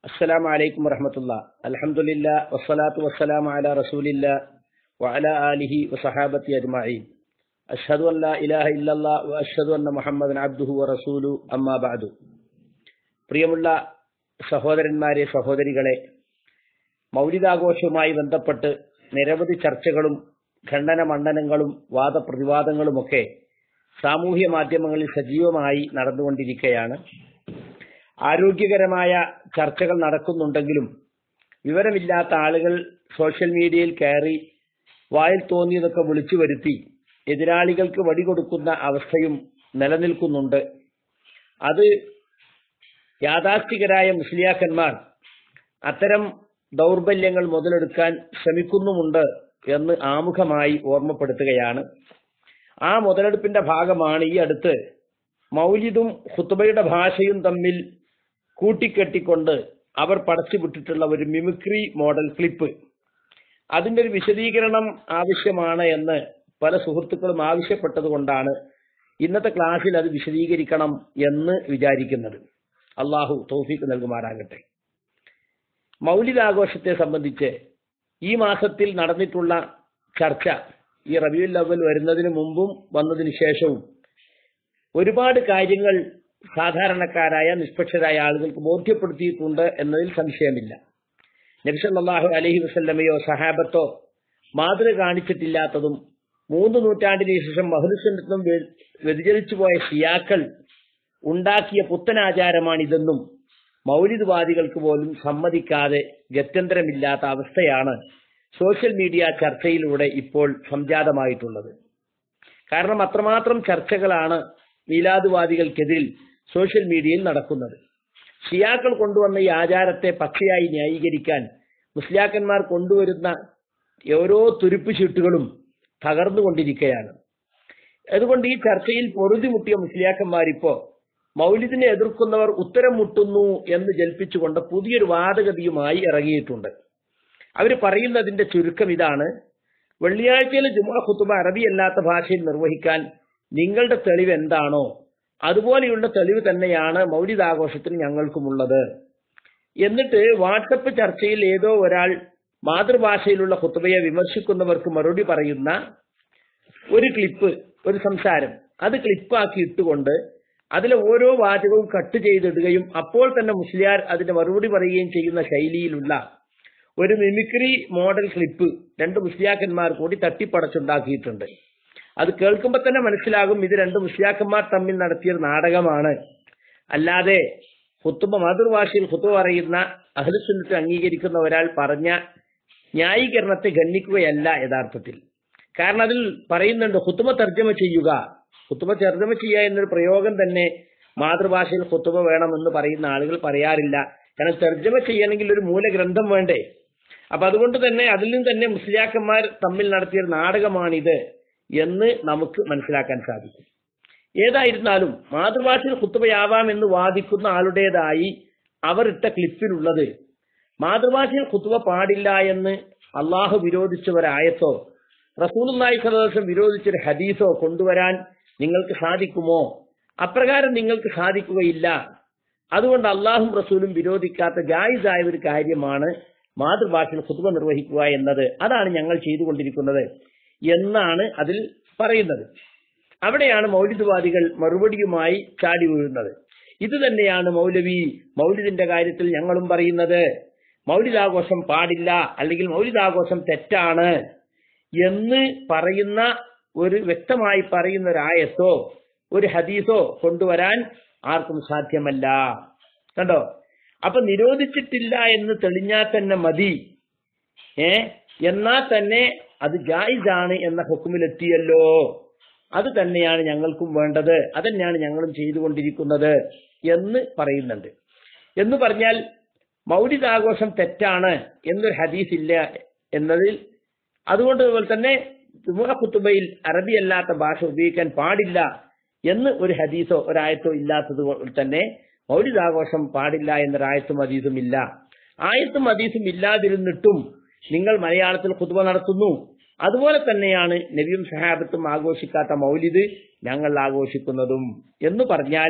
السلام عليكم ورحمة الله الحمد لله والصلاة والسلام على رسول الله وعلى آله وصحابته أجمعين أشهد أن لا إله إلا الله وأشهد أن محمدا عبده ورسوله أما بعد പ്രിയമുള്ള സഹോദരന്മാരെ സഹോദരികളെ മൗലികാഘോഷവുമായി ബന്ധപ്പെട്ട് നിരവധി ചർച്ചകളും ഖണ്ഡന മണ്ഡനങ്ങളും വാദപ്രതിവാദങ്ങളുമൊക്കെ സാമൂഹ്യ മാധ്യമങ്ങളിൽ സജീവമായി നടന്നുകൊണ്ടിരിക്കുകയാണ് ആരോഗ്യകരമായ ചർച്ചകൾ നടക്കുന്നുണ്ടെങ്കിലും വിവരമില്ലാത്ത ആളുകൾ സോഷ്യൽ മീഡിയയിൽ കയറി വായിൽ തോന്നിയതൊക്കെ വിളിച്ചു വരുത്തി എതിരാളികൾക്ക് വടികൊടുക്കുന്ന അവസ്ഥയും നിലനിൽക്കുന്നുണ്ട് അത് യാഥാസ്ഥികരായ മുസ്ലിയാക്കന്മാർ അത്തരം ദൗർബല്യങ്ങൾ മുതലെടുക്കാൻ ശ്രമിക്കുന്നുമുണ്ട് എന്ന് ആമുഖമായി ഓർമ്മപ്പെടുത്തുകയാണ് ആ മുതലെടുപ്പിന്റെ ഭാഗമാണ് ഈ അടുത്ത് മൗലിദും ഖുത്തുബയുടെ ഭാഷയും തമ്മിൽ കൂട്ടിക്കെട്ടിക്കൊണ്ട് അവർ പടച്ചുവിട്ടിട്ടുള്ള ഒരു മിമിക്രി മോഡൽ ക്ലിപ്പ് അതിന്റെ ഒരു വിശദീകരണം ആവശ്യമാണ് എന്ന് പല സുഹൃത്തുക്കളും ആവശ്യപ്പെട്ടത് കൊണ്ടാണ് ഇന്നത്തെ ക്ലാസ്സിൽ അത് വിശദീകരിക്കണം എന്ന് വിചാരിക്കുന്നത് അള്ളാഹു തൗഫീക്ക് നൽകുമാറാകട്ടെ മൗലികാഘോഷത്തെ സംബന്ധിച്ച് ഈ മാസത്തിൽ നടന്നിട്ടുള്ള ചർച്ച ഈ റബിയുൽ അവൽ വരുന്നതിന് മുമ്പും വന്നതിന് ശേഷവും ഒരുപാട് കാര്യങ്ങൾ സാധാരണക്കാരായ നിഷ്പക്ഷരായ ആളുകൾക്ക് ബോധ്യപ്പെടുത്തിയിട്ടുണ്ട് എന്നതിൽ സംശയമില്ല നബിസല്ലാഹു അലഹി വസ്ല്ലമയോ സഹാബത്തോ മാതൃക കാണിച്ചിട്ടില്ലാത്തതും മൂന്ന് നൂറ്റാണ്ടിന് ശേഷം മഹുലുസന്നത്തും വ്യതിചലിച്ചു പോയ ഷിയാക്കൾ ഉണ്ടാക്കിയ പുത്തനാചാരമാണിതെന്നും മൗലിദ്വാദികൾക്ക് പോലും സമ്മതിക്കാതെ ഗത്യന്തരമില്ലാത്ത അവസ്ഥയാണ് സോഷ്യൽ മീഡിയ ചർച്ചയിലൂടെ ഇപ്പോൾ സംജാതമായിട്ടുള്ളത് കാരണം അത്രമാത്രം ചർച്ചകളാണ് മീലാദുവാദികൾക്കെതിരിൽ സോഷ്യൽ മീഡിയയിൽ നടക്കുന്നത് ഷിയാക്കൾ കൊണ്ടുവന്ന ഈ ആചാരത്തെ പച്ചയായി ന്യായീകരിക്കാൻ മുസ്ലിയാക്കന്മാർ കൊണ്ടുവരുന്ന ഓരോ തുരുപ്പ് ചീട്ടുകളും തകർന്നുകൊണ്ടിരിക്കുകയാണ് അതുകൊണ്ട് ഈ ചർച്ചയിൽ പൊറുതിമുട്ടിയ മുസ്ലിയാക്കന്മാരിപ്പോ മൗലിദിനെ എതിർക്കുന്നവർ ഉത്തരം മുട്ടുന്നു എന്ന് ജൽപ്പിച്ചുകൊണ്ട് പുതിയൊരു വാദഗതിയുമായി ഇറങ്ങിയിട്ടുണ്ട് അവർ പറയുന്നതിന്റെ ചുരുക്കം ഇതാണ് വെള്ളിയാഴ്ചയിലെ ജുമാ ഖുത്തുബ അറബിയല്ലാത്ത ഭാഷയിൽ നിർവഹിക്കാൻ നിങ്ങളുടെ തെളിവ് എന്താണോ അതുപോലെയുള്ള തെളിവ് തന്നെയാണ് മൗലിദാഘോഷത്തിന് ഞങ്ങൾക്കുമുള്ളത് എന്നിട്ട് വാട്സപ്പ് ചർച്ചയിൽ ഏതോ ഒരാൾ മാതൃഭാഷയിലുള്ള ഖുത്തുബയെ വിമർശിക്കുന്നവർക്ക് മറുപടി പറയുന്ന ഒരു ക്ലിപ്പ് ഒരു സംസാരം അത് ക്ലിപ്പാക്കി ഇട്ടുകൊണ്ട് അതിലെ ഓരോ വാചകവും കട്ട് ചെയ്തിടുകയും അപ്പോൾ തന്നെ മുസ്ലിയാർ അതിന്റെ മറുപടി പറയുകയും ചെയ്യുന്ന ശൈലിയിലുള്ള ഒരു മിമിക്രി മോഡൽ ക്ലിപ്പ് രണ്ട് മുസ്ലിയാക്കന്മാർ കൂടി തട്ടിപ്പടച്ചുണ്ടാക്കിയിട്ടുണ്ട് അത് കേൾക്കുമ്പോൾ തന്നെ മനസ്സിലാകും ഇത് രണ്ട് മുസ്ലിയാക്കന്മാർ തമ്മിൽ നടത്തിയ നാടകമാണ് അല്ലാതെ ഹുത്തുബ മാതൃഭാഷയിൽ ഹുത്തുബ പറയുന്ന അഹ്ലുസുന്നത്ത് അംഗീകരിക്കുന്ന ഒരാൾ പറഞ്ഞ ന്യായീകരണത്തെ ഗണ്ണിക്കുകയല്ല യഥാർത്ഥത്തിൽ കാരണം അതിൽ പറയുന്നുണ്ട് ഹുത്തുബ തർജ്ജമ ചെയ്യുക ഹുത്തുബ തർജ്ജമ ചെയ്യുക എന്നൊരു പ്രയോഗം തന്നെ മാതൃഭാഷയിൽ ഹുത്തുബ വേണമെന്ന് പറയുന്ന ആളുകൾ പറയാറില്ല കാരണം തർജ്ജമ ചെയ്യണമെങ്കിൽ ഒരു മൂലഗ്രന്ഥം വേണ്ടേ അപ്പൊ അതുകൊണ്ട് തന്നെ അതിൽ നിന്ന് തന്നെ മുസ്ലിയാക്കന്മാർ തമ്മിൽ നടത്തിയ നാടകമാണിത് എന്ന് നമുക്ക് മനസ്സിലാക്കാൻ സാധിക്കും ഏതായിരുന്നാലും മാതൃഭാഷയിൽ കുത്തുബയാവാം എന്ന് വാദിക്കുന്ന ആളുടേതായി അവർ ഇട്ട ക്ലിപ്പിലുള്ളത് മാതൃഭാഷയിൽ കുത്തുബ പാടില്ല എന്ന് അള്ളാഹു വിരോധിച്ച ഒരായത്തോ റസൂലുള്ളാഹി സ്വലം വിരോധിച്ചൊരു ഹദീസോ കൊണ്ടുവരാൻ നിങ്ങൾക്ക് സാധിക്കുമോ അപ്രകാരം നിങ്ങൾക്ക് സാധിക്കുകയില്ല അതുകൊണ്ട് അള്ളാഹും റസൂലും വിരോധിക്കാത്ത ജായിസായ ഒരു കാര്യമാണ് മാതൃഭാഷയിൽ കുത്തുബ നിർവഹിക്കുക എന്നത് അതാണ് ഞങ്ങൾ ചെയ്തുകൊണ്ടിരിക്കുന്നത് എന്നാണ് അതിൽ പറയുന്നത് അവിടെയാണ് മൗലിദ്വാദികൾ മറുപടിയുമായി ചാടി വീഴുന്നത് ഇത് തന്നെയാണ് മൗലവി മൗലിദിന്റെ കാര്യത്തിൽ ഞങ്ങളും പറയുന്നത് മൗലിദാഘോഷം പാടില്ല അല്ലെങ്കിൽ മൗലിദാഘോഷം തെറ്റാണ് എന്ന് പറയുന്ന ഒരു വ്യക്തമായി പറയുന്ന ഒരു ആയത്തോ ഒരു ഹദീസോ കൊണ്ടുവരാൻ ആർക്കും സാധ്യമല്ല കണ്ടോ അപ്പൊ നിരോധിച്ചിട്ടില്ല എന്ന് തെളിഞ്ഞാൽ തന്നെ മതി ഏ എന്നാൽ തന്നെ അത് ജായിസാണ് എന്ന ഹുക്കുമിലെത്തിയല്ലോ അത് തന്നെയാണ് ഞങ്ങൾക്കും വേണ്ടത് അതന്നെയാണ് ഞങ്ങളും ചെയ്തുകൊണ്ടിരിക്കുന്നത് എന്ന് പറയുന്നുണ്ട് എന്ന് പറഞ്ഞാൽ മൗലികാഘോഷം തെറ്റാണ് എന്നൊരു ഹദീസ് ഇല്ല എന്നതിൽ അതുകൊണ്ട് അതുപോലെ തന്നെ കുത്തുബയിൽ അറബി അല്ലാത്ത ഭാഷ ഉപയോഗിക്കാൻ പാടില്ല എന്ന് ഒരു ഹദീസോ ഒരായത്തോ ഇല്ലാത്തത് തന്നെ മൗലികാഘോഷം പാടില്ല എന്നൊരായത്തും ഹദീസും ഇല്ല ആയത്തും ഹദീസും ഇല്ലാതിരുന്നിട്ടും നിങ്ങൾ മലയാളത്തിൽ കുത്തുബ നടത്തുന്നു അതുപോലെ തന്നെയാണ് നബിയും സഹാബത്തും ആഘോഷിക്കാത്ത മൗലിദ് ഞങ്ങൾ ആഘോഷിക്കുന്നതും എന്ന് പറഞ്ഞാൽ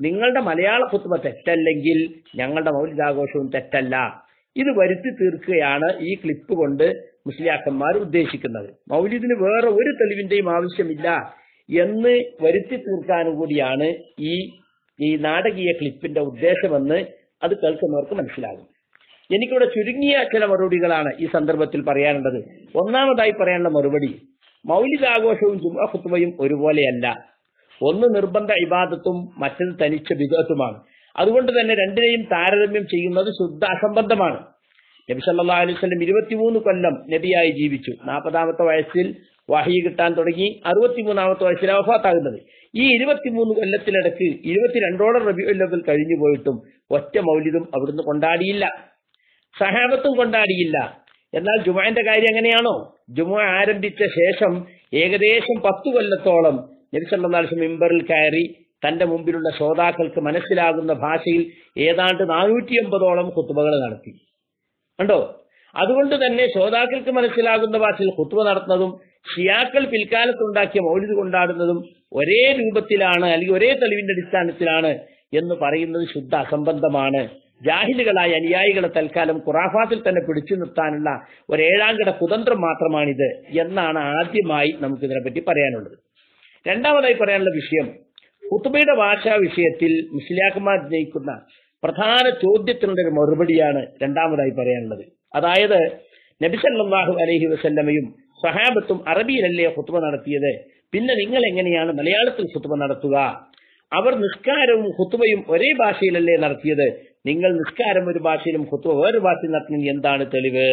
നിങ്ങളുടെ മലയാള കുത്തുബ തെറ്റല്ലെങ്കിൽ ഞങ്ങളുടെ മൗലികാഘോഷവും തെറ്റല്ല ഇത് വരുത്തി തീർക്കുകയാണ് ഈ ക്ലിപ്പ് കൊണ്ട് മുസ്ലിയാക്കന്മാർ ഉദ്ദേശിക്കുന്നത് മൗലിദിന് വേറെ ഒരു തെളിവിന്റെയും ആവശ്യമില്ല എന്ന് വരുത്തി തീർക്കാനും കൂടിയാണ് ഈ ഈ നാടകീയ ക്ലിപ്പിന്റെ ഉദ്ദേശമെന്ന് അത് കേൾക്കുന്നവർക്ക് മനസ്സിലാകും എനിക്കിവിടെ ചുരുങ്ങിയ ചില മറുപടികളാണ് ഈ സന്ദർഭത്തിൽ പറയാനുള്ളത് ഒന്നാമതായി പറയാനുള്ള മറുപടി മൗലികാഘോഷവും ജുമാ ഖുത്ബയും ഒരുപോലെയല്ല ഒന്ന് നിർബന്ധ ഇബാദത്തും മറ്റത് തനിച്ച വിധത്തുമാണ് അതുകൊണ്ട് തന്നെ രണ്ടിനെയും താരതമ്യം ചെയ്യുന്നത് ശുദ്ധ അസംബന്ധമാണ് നബി സല്ലാ അലൈഹി സ്വലം ഇരുപത്തിമൂന്ന് കൊല്ലം നബിയായി ജീവിച്ചു നാൽപ്പതാമത്തെ വയസ്സിൽ വഹി കിട്ടാൻ തുടങ്ങി അറുപത്തിമൂന്നാമത്തെ വയസ്സിൽ വഫാത്താകുന്നത് ഈ ഇരുപത്തിമൂന്ന് കൊല്ലത്തിനിടക്ക് ഇരുപത്തിരണ്ടോളം റബിയുല്ലവൽ കഴിഞ്ഞു പോയിട്ടും ഒറ്റ മൗലിദും അവിടുന്ന് കൊണ്ടാടിയില്ല സഹാബത്തും കൊണ്ടാടിയില്ല എന്നാൽ ജുമാന്റെ കാര്യം എങ്ങനെയാണോ ജുമ ആരംഭിച്ച ശേഷം ഏകദേശം പത്തു കൊല്ലത്തോളം നബി സല്ലല്ലാഹു അലൈഹി മിമ്പറിൽ കയറി തന്റെ മുമ്പിലുള്ള ശ്രോതാക്കൾക്ക് മനസ്സിലാകുന്ന ഭാഷയിൽ ഏതാണ്ട് നാനൂറ്റി എൺപതോളം കുത്തുബകൾ നടത്തി കണ്ടോ അതുകൊണ്ട് തന്നെ ശ്രോതാക്കൾക്ക് മനസ്സിലാകുന്ന ഭാഷയിൽ കുത്തുവ നടത്തുന്നതും ഷിയാക്കൾ പിൽക്കാലത്തുണ്ടാക്കിയ മൗലിദ് കൊണ്ടാടുന്നതും ഒരേ രൂപത്തിലാണ് അല്ലെങ്കിൽ ഒരേ തെളിവിന്റെ അടിസ്ഥാനത്തിലാണ് എന്ന് പറയുന്നത് ശുദ്ധ അസംബന്ധമാണ് ജാഹിലുകളായ അനുയായികളെ തൽക്കാലം ഖുറാഫാത്തിൽ തന്നെ പിടിച്ചു നിർത്താനുള്ള ഒരു ഏഴാംകിട കുതന്ത്രം മാത്രമാണിത് എന്നാണ് ആദ്യമായി നമുക്ക് ഇതിനെപ്പറ്റി പറയാനുള്ളത് രണ്ടാമതായി പറയാനുള്ള വിഷയം കുത്തുബയുടെ ഭാഷാ വിഷയത്തിൽ മുസ്ലിയാക്കന്മാർ ജയിക്കുന്ന പ്രധാന ചോദ്യത്തിനുള്ള ഒരു മറുപടിയാണ് രണ്ടാമതായി പറയാനുള്ളത് അതായത് നബിസല്ലാഹു അലൈഹി വസല്ലമയും സഹാബത്തും അറബിയിലല്ലേ ഖുത്ബ നടത്തിയത് പിന്നെ നിങ്ങൾ എങ്ങനെയാണ് മലയാളത്തിൽ ഖുത്ബ നടത്തുക അവർ നിസ്കാരവും ഖുത്ബയും ഒരേ ഭാഷയിലല്ലേ നടത്തിയത് നിങ്ങൾ നിസ്കാരം ഒരു ഭാഷയിലും ഖുത്ബ വേറൊരു ഭാഷയിൽ നടത്തുന്നത് എന്താണ് തെളിവ്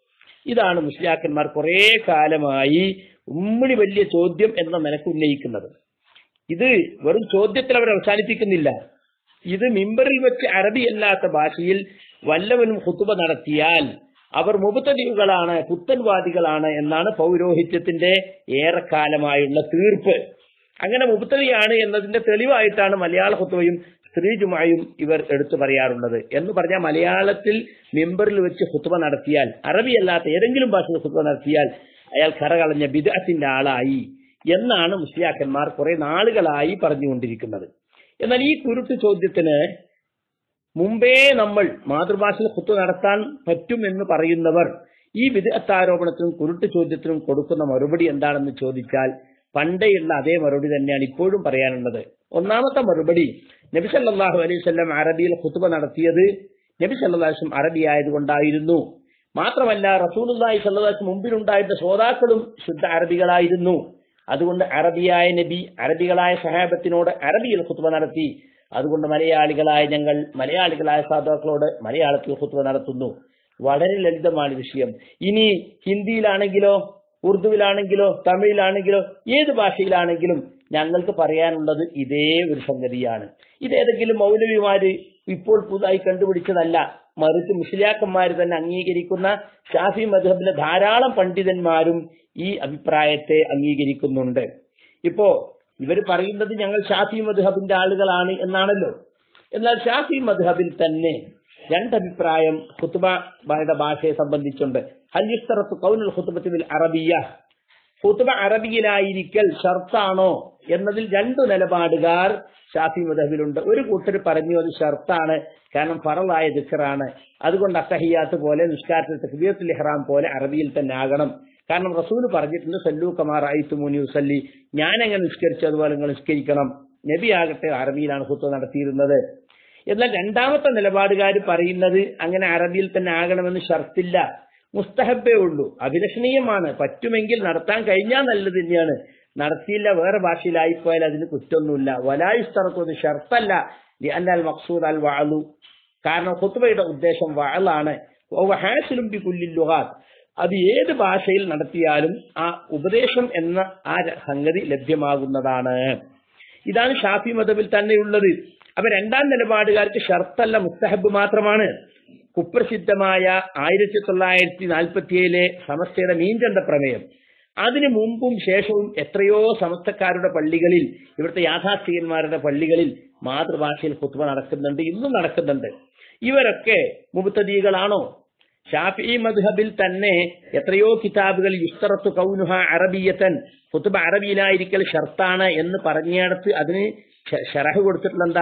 ഇതാണ് മുസ്ലിയാക്കന്മാർ കുറെ കാലമായി ഉമ്മണി വലിയ ചോദ്യം എന്ന നിലക്ക് ഉന്നയിക്കുന്നത് ഇത് വെറും ചോദ്യത്തിൽ അവർ അവസാനിപ്പിക്കുന്നില്ല ഇത് മിമ്പറിൽ വെച്ച് അറബിയല്ലാത്ത ഭാഷയിൽ വല്ലവനും ഹുത്തുബ നടത്തിയാൽ അവർ മുബത്തദികളാണ് പുത്തൻവാദികളാണ് എന്നാണ് പൗരോഹിത്യത്തിന്റെ ഏറെക്കാലമായുള്ള തീർപ്പ് അങ്ങനെ മുബത്തതിയാണ് എന്നതിന്റെ തെളിവായിട്ടാണ് മലയാള ഹുത്തുവയും സ്ത്രീജുമായും ഇവർ എടുത്തു പറയാറുള്ളത് എന്ന് പറഞ്ഞാൽ മലയാളത്തിൽ മിമ്പറിൽ വെച്ച് ഹുത്തുബ നടത്തിയാൽ അറബിയല്ലാത്ത ഏതെങ്കിലും ഭാഷയിൽ ഹുത്തുബ നടത്തിയാൽ അയാൾ കറകളഞ്ഞ ബിദഅത്തിന്റെ ആളായി എന്നാണ് മുസ്ലിയാക്കന്മാർ കുറെ നാളുകളായി പറഞ്ഞുകൊണ്ടിരിക്കുന്നത് എന്നാൽ ഈ കുരുട്ട് ചോദ്യത്തിന് മുമ്പേ നമ്മൾ മാതൃഭാഷയിൽ കുത്തു നടത്താൻ പറ്റുമെന്ന് പറയുന്നവർ ഈ വിദഗ്ധാരോപണത്തിനും കുരുട്ട് ചോദ്യത്തിനും കൊടുക്കുന്ന മറുപടി എന്താണെന്ന് ചോദിച്ചാൽ പണ്ടേയുള്ള അതേ മറുപടി തന്നെയാണ് ഇപ്പോഴും പറയാനുള്ളത് ഒന്നാമത്തെ മറുപടി നബി സല്ലല്ലാഹു അലൈഹി വസല്ലം അറബിയിൽ ഖുത്ബ നടത്തിയത് നബി സല്ലല്ലാഹു അലൈഹി വസല്ലം അറബി ആയതുകൊണ്ടായിരുന്നു മാത്രമല്ല റസൂലുള്ളാഹി സല്ലല്ലാഹു അലൈഹി മുമ്പിലുണ്ടായിരുന്ന ശ്രോതാക്കളും ശുദ്ധ അറബികളായിരുന്നു അതുകൊണ്ട് അറബിയായ നബി അറബികളായ സഹാബത്തിനോട് അറബിയിൽ ഖുത്ബ നടത്തി അതുകൊണ്ട് മലയാളികളായ ഞങ്ങൾ മലയാളികളായ സാധാക്കളോട് മലയാളത്തിൽ ഖുത്ബ നടത്തുന്നു വളരെ ലളിതമാണ് വിഷയം ഇനി ഹിന്ദിയിലാണെങ്കിലോ ഉറുദുവിലാണെങ്കിലോ തമിഴിലാണെങ്കിലോ ഏത് ഭാഷയിലാണെങ്കിലും ഞങ്ങൾക്ക് പറയാനുള്ളത് ഇതേ ഒരു സംഗതിയാണ് ഇതേതെങ്കിലും മൗലവിമാര് ഇപ്പോൾ പുതുതായി കണ്ടുപിടിച്ചതല്ല മറിച്ച് മുസ്ലിയാക്കന്മാർ തന്നെ അംഗീകരിക്കുന്ന ഷാഫി മധബിലെ ധാരാളം പണ്ഡിതന്മാരും ഈ അഭിപ്രായത്തെ അംഗീകരിക്കുന്നുണ്ട് ഇപ്പോ ഇവർ പറയുന്നത് ഞങ്ങൾ ഷാഫി മധുഹബിന്റെ ആളുകളാണ് എന്നാണല്ലോ എന്നാൽ ഷാഫി മധുഹബിൽ തന്നെ രണ്ടഭിപ്രായം ഖുത്തുബയുടെ ഭാഷയെ സംബന്ധിച്ചുണ്ട് ഹല്യുസ്തറത്ത് കൗനുൽ ഖുത്തുബത്തിൽ അറബിയ ഖുത്തുബ അറബിയിലായിരിക്കൽ ഷർത്താണോ എന്നതിൽ രണ്ടു നിലപാടുകാർ ഷാഫി മദഹബിലുണ്ട് ഒരു കൂട്ടർ പറഞ്ഞു അത് ഷർത്താണ് കാരണം ഫറലായ ദിക്കറാണ് അതുകൊണ്ട് അത്തഹിയാത്ത് പോലെ നിസ്കാരത്തിൽ തക്ബീറത്തുൽ ഇഹ്റാം പോലെ അറബിയിൽ തന്നെ ആകണം കാരണം റസൂൽ പറഞ്ഞിട്ടുണ്ട് സല്ലു കമാർ ഐത്തുമുനി സല്ലി ഞാൻ എങ്ങനെ നിസ്കരിച്ചു അതുപോലെ നിങ്ങൾ നിസ്കരിക്കണം നബി ആകട്ടെ അറബിയിലാണ് ഹുത്വ നടത്തിയിരുന്നത് എന്നാൽ രണ്ടാമത്തെ നിലപാടുകാർ പറയുന്നത് അങ്ങനെ അറബിയിൽ തന്നെ ആകണമെന്ന് ഷർത്തില്ല മുസ്തഹബേ ഉള്ളൂ അഭിലഷണീയമാണ് പറ്റുമെങ്കിൽ നടത്താൻ കഴിഞ്ഞാൽ നല്ലത് തന്നെയാണ് നടത്തിയില്ല വേറെ ഭാഷയിലായിപ്പോയാൽ അതിന് കുറ്റൊന്നുമില്ല വലായുസ്തറത്തൊന്ന് ഷർത്തല്ല അല്ലാൽ മക്സൂദ് അൽ വാളു കാരണം ഹുത്തുബയുടെ ഉദ്ദേശം വാളാണ് ഹാസിലും ബി കുല്ലിൽ ലുഹാത്ത് അത് ഏത് ഭാഷയിൽ നടത്തിയാലും ആ ഉപദേശം എന്ന ആ സംഗതി ലഭ്യമാകുന്നതാണ് ഇതാണ് ഷാഫി മതബിൽ തന്നെയുള്ളത് അപ്പൊ രണ്ടാം നിലപാടുകാർക്ക് ഷർത്തല്ല മുസ്തഹബ് മാത്രമാണ് കുപ്രസിദ്ധമായ ആയിരത്തി തൊള്ളായിരത്തി നാൽപ്പത്തിയേഴിലെ സമസ്തയുടെ മീൻചന്ത പ്രമേയം അതിനു മുമ്പും ശേഷവും എത്രയോ സമസ്തക്കാരുടെ പള്ളികളിൽ ഇവിടുത്തെ യാഥാസ്ഥികന്മാരുടെ പള്ളികളിൽ മാതൃഭാഷയിൽ കുത്തുവ നടക്കുന്നുണ്ട് ഇന്നും നടക്കുന്നുണ്ട് ഇവരൊക്കെ മുബത്തദീകളാണോ ഷാഫി മദ്ഹബിൽ തന്നെ എത്രയോ കിതാബുകൾ യുസ്തറത്തു കൗനുഹ അറബിയത്തൻ കുത്തുബ അറബിയിലായിരിക്കൽ ഷർത്താണ് എന്ന് പറഞ്ഞിടത്ത് അതിന് ഷറഹ് കൊടുത്തിട്ടുള്ള എന്താ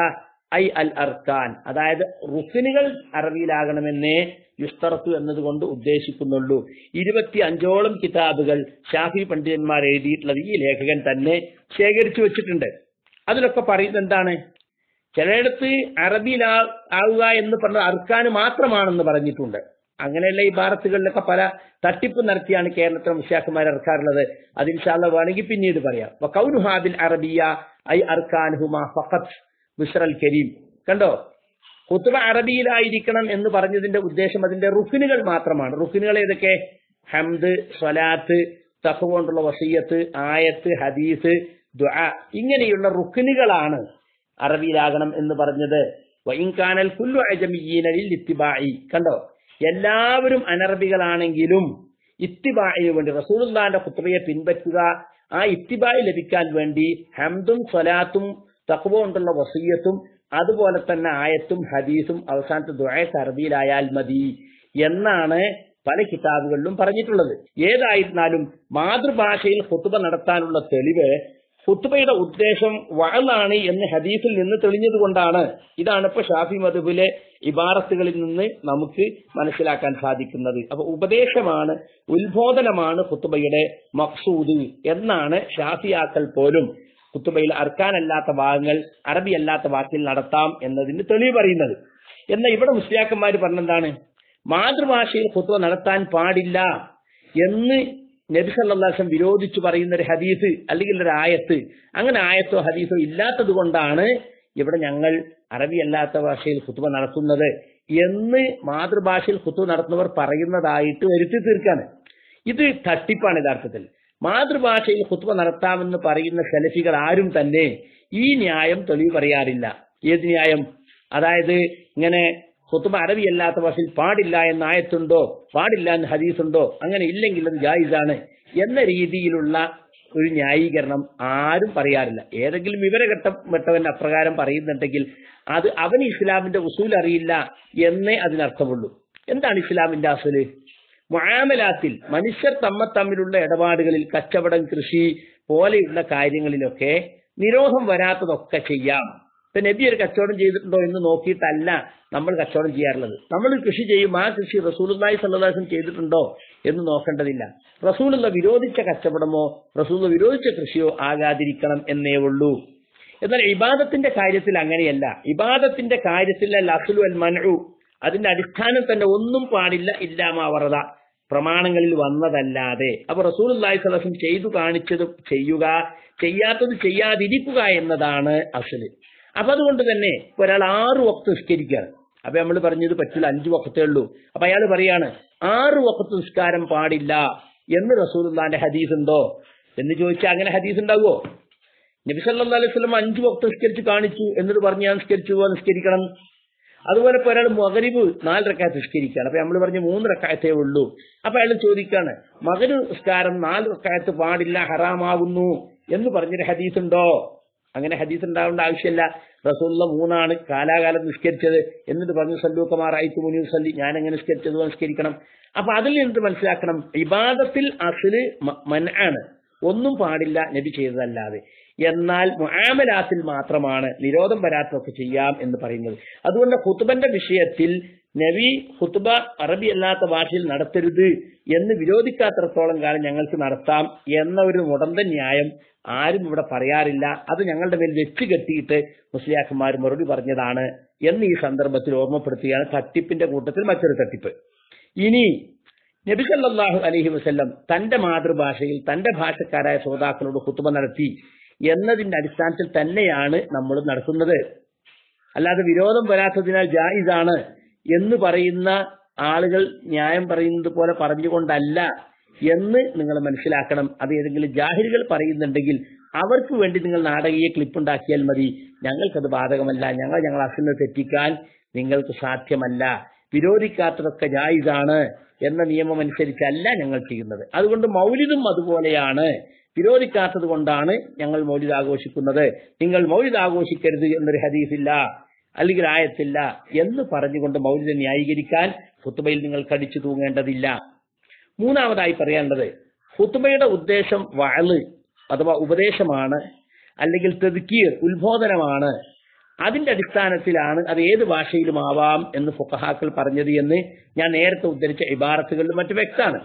ഐ അൽ അർക്കാൻ അതായത് റുക്കിനുകൾ അറബിയിലാകണമെന്നേ യുസ്തറത്തു എന്നതുകൊണ്ട് ഉദ്ദേശിക്കുന്നുള്ളൂ ഇരുപത്തി അഞ്ചോളം കിതാബുകൾ ഷാഫി പണ്ഡിതന്മാർ എഴുതിയിട്ടുള്ളത് ഈ ലേഖകൻ തന്നെ ശേഖരിച്ചു വെച്ചിട്ടുണ്ട് അതിലൊക്കെ പറയുന്നത് എന്താണ് ചിലയിടത്ത് അറബിയിലാ ആവുക എന്ന് പറഞ്ഞത് അർക്കാൻ മാത്രമാണെന്ന് പറഞ്ഞിട്ടുണ്ട് അങ്ങനെയുള്ള ഈ ഭാരത്തുകളിലൊക്കെ പല തട്ടിപ്പ് നടത്തിയാണ് കേരളത്തിലെ മുഷാഖുമാർ ഇറക്കാറുള്ളത് അത് ഇൻഷാല്ല വേണമെങ്കിൽ പിന്നീട് പറയാം വഖൗനുഹാബിൽ അറബിയ ഐ അർക്കാൻഹുമ ഫഖത്ത് ബിസ്റൽ കരീം കണ്ടോ കുത്തുബ അറബിയിലായിരിക്കണം എന്ന് പറഞ്ഞതിന്റെ ഉദ്ദേശം അതിന്റെ റുക്കിനുകൾ മാത്രമാണ് റുക്കിനുകൾ ഏതൊക്കെ ഹംദ് സ്വലാത്ത് തഖ്വ കൊണ്ടുള്ള വസീയത്ത് ആയത്ത് ഹദീസ് ദുആ ഇങ്ങനെയുള്ള റുക്കിനുകളാണ് അറബിയിലാകണം എന്ന് പറഞ്ഞത് വൈൻകാനൽ കുല്ലു അജമിയീനലിൽ ഇത്തിബായി കണ്ടോ എല്ലാവരും അനറബികളാണെങ്കിലും ഇത്തിബായിന് വേണ്ടി റസൂലുള്ളാന്റെ കുത്തുബയെ പിൻപറ്റുക ആ ഇത്തിബായി ലഭിക്കാൻ വേണ്ടി ഹംദും സ്വലാത്തും തഖ്വ കൊണ്ടുള്ള വസീയത്തും അതുപോലെ തന്നെ ആയത്തും ഹദീസും അവസാനത്തെ ദുആത്ത് അറബിയിലായാൽ മതി എന്നാണ് പല കിതാബുകളിലും പറഞ്ഞിട്ടുള്ളത് ഏതായിരുന്നാലും മാതൃഭാഷയിൽ ഖുത്തുബ നടത്താനുള്ള തെളിവ് ഖുത്തുബയുടെ ഉദ്ദേശം വഅലാണ് എന്ന് ഹദീസിൽ നിന്ന് തെളിഞ്ഞതുകൊണ്ടാണ് ഇതാണ് ഇപ്പൊ ഷാഫി മധുബിലെ ഇബാറത്തുകളിൽ നിന്ന് നമുക്ക് മനസ്സിലാക്കാൻ സാധിക്കുന്നത് അപ്പൊ ഉപദേശമാണ് ഉത്ബോധനമാണ് ഖുത്തുബയുടെ മക്സൂദ് എന്നാണ് ഷാഫിയാക്കൾ പോലും കുത്തുബയിൽ അർക്കാനല്ലാത്ത ഭാഗങ്ങൾ അറബി അല്ലാത്ത വാക്കിൽ നടത്താം എന്നതിന് തെളിവ് പറയുന്നത് എന്നാൽ ഇവിടെ മുസ്ലിയാക്കന്മാർ പറഞ്ഞെന്താണ് മാതൃഭാഷയിൽ കുത്തുവ നടത്താൻ പാടില്ല എന്ന് നബി സല്ലാസം വിരോധിച്ചു പറയുന്ന ഒരു ഹദീസ് അല്ലെങ്കിൽ ഒരു ആയത്ത് അങ്ങനെ ആയത്തോ ഹദീസോ ഇല്ലാത്തത് കൊണ്ടാണ് ഇവിടെ ഞങ്ങൾ അറബി അല്ലാത്ത ഭാഷയിൽ കുത്തുവ നടത്തുന്നത് എന്ന് മാതൃഭാഷയിൽ കുത്തുവ നടത്തുന്നവർ പറയുന്നതായിട്ട് വരുത്തി തീർക്കാണ് ഇത് തട്ടിപ്പാണ് യഥാർത്ഥത്തിൽ മാതൃഭാഷയിൽ ഖുത്ബ നടത്താമെന്ന് പറയുന്ന സെലഫികൾ ആരും തന്നെ ഈ ന്യായം തെളിവ് പറയാറില്ല ഏത് ന്യായം അതായത് ഇങ്ങനെ ഖുത്ബ അറബി അല്ലാത്ത ഭാഷയിൽ പാടില്ല എന്ന ആയത്തുണ്ടോ പാടില്ല എന്ന് ഹദീസുണ്ടോ അങ്ങനെ ഇല്ലെങ്കിൽ അത് ജായിസാണ് എന്ന രീതിയിലുള്ള ഒരു ന്യായീകരണം ആരും പറയാറില്ല ഏതെങ്കിലും വിവരഘട്ടം വെട്ടവൻ അപ്രകാരം പറയുന്നുണ്ടെങ്കിൽ അത് അവന് ഇസ്ലാമിന്റെ ഉസൂൽ അറിയില്ല എന്നേ അതിനർത്ഥമുള്ളൂ എന്താണ് ഇസ്ലാമിന്റെ അസല് മുആമലാത്തിൽ മനുഷ്യർ തമ്മ തമ്മിലുള്ള ഇടപാടുകളിൽ കച്ചവടം കൃഷി പോലെയുള്ള കാര്യങ്ങളിലൊക്കെ നിരോധം വരാത്തതൊക്കെ ചെയ്യാം ഇപ്പൊ നബി ഒരു കച്ചവടം ചെയ്തിട്ടുണ്ടോ എന്ന് നോക്കിയിട്ടല്ല നമ്മൾ കച്ചവടം ചെയ്യാറുള്ളത് നമ്മൾ കൃഷി ചെയ്യും ആ കൃഷി റസൂലുള്ളാഹി സല്ലല്ലാഹു ചെയ്തിട്ടുണ്ടോ എന്ന് നോക്കേണ്ടതില്ല റസൂലുള്ള വിരോധിച്ച കച്ചവടമോ റസൂലുള്ള വിരോധിച്ച കൃഷിയോ ആകാതിരിക്കണം എന്നേ ഉള്ളൂ എന്നാൽ ഇബാദത്തിന്റെ കാര്യത്തിൽ അങ്ങനെയല്ല ഇബാദത്തിന്റെ കാര്യത്തിൽ അൽ അസുലു അൽ മനു അതിന്റെ അടിസ്ഥാനം തന്നെ ഒന്നും പാടില്ല ഇല്ലാമാവറത പ്രമാണങ്ങളിൽ വന്നതല്ലാതെ അപ്പൊ റസൂൽ അള്ളാഹി സ്വലം ചെയ്തു കാണിച്ചത് ചെയ്യുക ചെയ്യാത്തത് ചെയ്യാതിരിക്കുക എന്നതാണ് അസല് അപ്പൊ അതുകൊണ്ട് തന്നെ ഒരാൾ ആറ് വക്ത് നിസ്കരിക്കുകയാണ് അപ്പൊ നമ്മൾ പറഞ്ഞത് പറ്റില്ല അഞ്ചു വക്കത്തേ ഉള്ളൂ അപ്പൊ അയാൾ പറയാണ് ആറ് വക്കത്ത് നിസ്കാരം പാടില്ല എന്ന് റസൂലുള്ളാന്റെ ഹദീസ് ഉണ്ടോ എന്ന് ചോദിച്ചാൽ അങ്ങനെ ഹദീസ് ഉണ്ടാകുമോ നബി സല്ലല്ലാഹു അലൈഹി വസല്ലം അഞ്ചു വക്ത് നിസ്കരിച്ച് കാണിച്ചു എന്നിട്ട് പറഞ്ഞ് ഞാൻ നിസ്കരിച്ചു പോവാ നിസ്കരിക്കണം അതുപോലെ ഇപ്പൊ ഒരാൾ മകരിബ് നാല് റക്കായത്ത് നിസ്കരിക്കുകയാണ് അപ്പൊ നമ്മൾ പറഞ്ഞ് മൂന്ന് റക്കായത്തേ ഉള്ളൂ അപ്പൊ അയാൾ ചോദിക്കാണ് മകന് നിസ്കാരം നാല് റക്കായത്ത് പാടില്ല ഹറാമാകുന്നു എന്ന് പറഞ്ഞൊരു ഹദീസ് ഉണ്ടോ അങ്ങനെ ഹദീസ് ഉണ്ടാവേണ്ട ആവശ്യമില്ല റസൂള്ള മൂന്നാണ് കാലാകാലം നിസ്കരിച്ചത് എന്നിട്ട് പറഞ്ഞു സല്ലൂക്കമാറായിട്ട് മുനീർ സല്ലി ഞാൻ എങ്ങനെ നിസ്കരിച്ചത് നിസ്കരിക്കണം അപ്പൊ അതിൽ നിന്ന് മനസ്സിലാക്കണം ഇബാദത്തിൽ അസില് മനാണ് ഒന്നും പാടില്ല നബി ചെയ്തതല്ലാതെ എന്നാൽ മുആമലാത്തിൽ മാത്രമാണ് നിരോധം വരാത്തതൊക്കെ ചെയ്യാം എന്ന് പറയുന്നത് അതുകൊണ്ട് ഖുത്തുബന്റെ വിഷയത്തിൽ നബി ഖുത്തുബ അറബി അല്ലാത്ത ഭാഷയിൽ നടത്തരുത് എന്ന് വിരോധിക്കാത്തിടത്തോളം കാലം ഞങ്ങൾക്ക് നടത്താം എന്ന ഒരു മുടന്ത ന്യായം ആരും ഇവിടെ പറയാറില്ല അത് ഞങ്ങളുടെ മേൽ വെച്ച് കെട്ടിയിട്ട് മുസ്ലിയാക്കന്മാർ മറുപടി പറഞ്ഞതാണ് എന്ന് ഈ സന്ദർഭത്തിൽ ഓർമ്മപ്പെടുത്തുകയാണ് തട്ടിപ്പിന്റെ കൂട്ടത്തിൽ മറ്റൊരു തട്ടിപ്പ് ഇനി നബി സല്ലല്ലാഹു അലൈഹി വസല്ലം തന്റെ മാതൃഭാഷയിൽ തന്റെ ഭാഷക്കാരായ ശ്രോതാക്കളോട് കുത്തുബ നടത്തി എന്നതിന്റെ അടിസ്ഥാനത്തിൽ തന്നെയാണ് നമ്മൾ നടത്തുന്നത് അല്ലാതെ വിരോധം വരാത്തതിനാൽ ജായിസാണ് എന്ന് പറയുന്ന ആളുകൾ ന്യായം പറയുന്നത് പോലെ പറഞ്ഞുകൊണ്ടല്ല എന്ന് നിങ്ങൾ മനസ്സിലാക്കണം അത് ഏതെങ്കിലും ജാഹിലുകൾ പറയുന്നുണ്ടെങ്കിൽ അവർക്ക് വേണ്ടി നിങ്ങൾ നാടകീയ ക്ലിപ്പ് ഉണ്ടാക്കിയാൽ മതി ഞങ്ങൾക്കത് ബാധകമല്ല ഞങ്ങൾ ഞങ്ങൾ അസിനെ തെറ്റിക്കാൻ നിങ്ങൾക്ക് സാധ്യമല്ല വിരോധിക്കാത്തതൊക്കെ ജായിസാണ് എന്ന നിയമം അനുസരിച്ചല്ല ഞങ്ങൾ ചെയ്യുന്നത് അതുകൊണ്ട് മൗലിദും അതുപോലെയാണ് വിരോധിക്കാത്തത് കൊണ്ടാണ് ഞങ്ങൾ മൗലിദ് ആഘോഷിക്കുന്നത് നിങ്ങൾ മൗലിദ് ആഘോഷിക്കരുത് എന്നൊരു ഹദീസില്ല അല്ലെങ്കിൽ ആയത്തില്ല എന്ന് പറഞ്ഞുകൊണ്ട് മൗലിദ് ന്യായീകരിക്കാൻ ഫുത്തുബയിൽ നിങ്ങൾ കടിച്ചു തൂങ്ങേണ്ടതില്ല മൂന്നാമതായി പറയേണ്ടത് ഫുത്തുബയുടെ ഉദ്ദേശം വഴല് അഥവാ ഉപദേശമാണ് അല്ലെങ്കിൽ തെതുക്കീർ ഉത്ബോധനമാണ് അതിന്റെ അടിസ്ഥാനത്തിലാണ് അത് ഏത് ഭാഷയിലും ആവാം എന്ന് ഫുഖഹാക്കൾ പറഞ്ഞത് എന്ന് ഞാൻ നേരത്തെ ഉദ്ധരിച്ച ഇബാറത്തുകളിൽ മറ്റു വ്യക്തമാണ്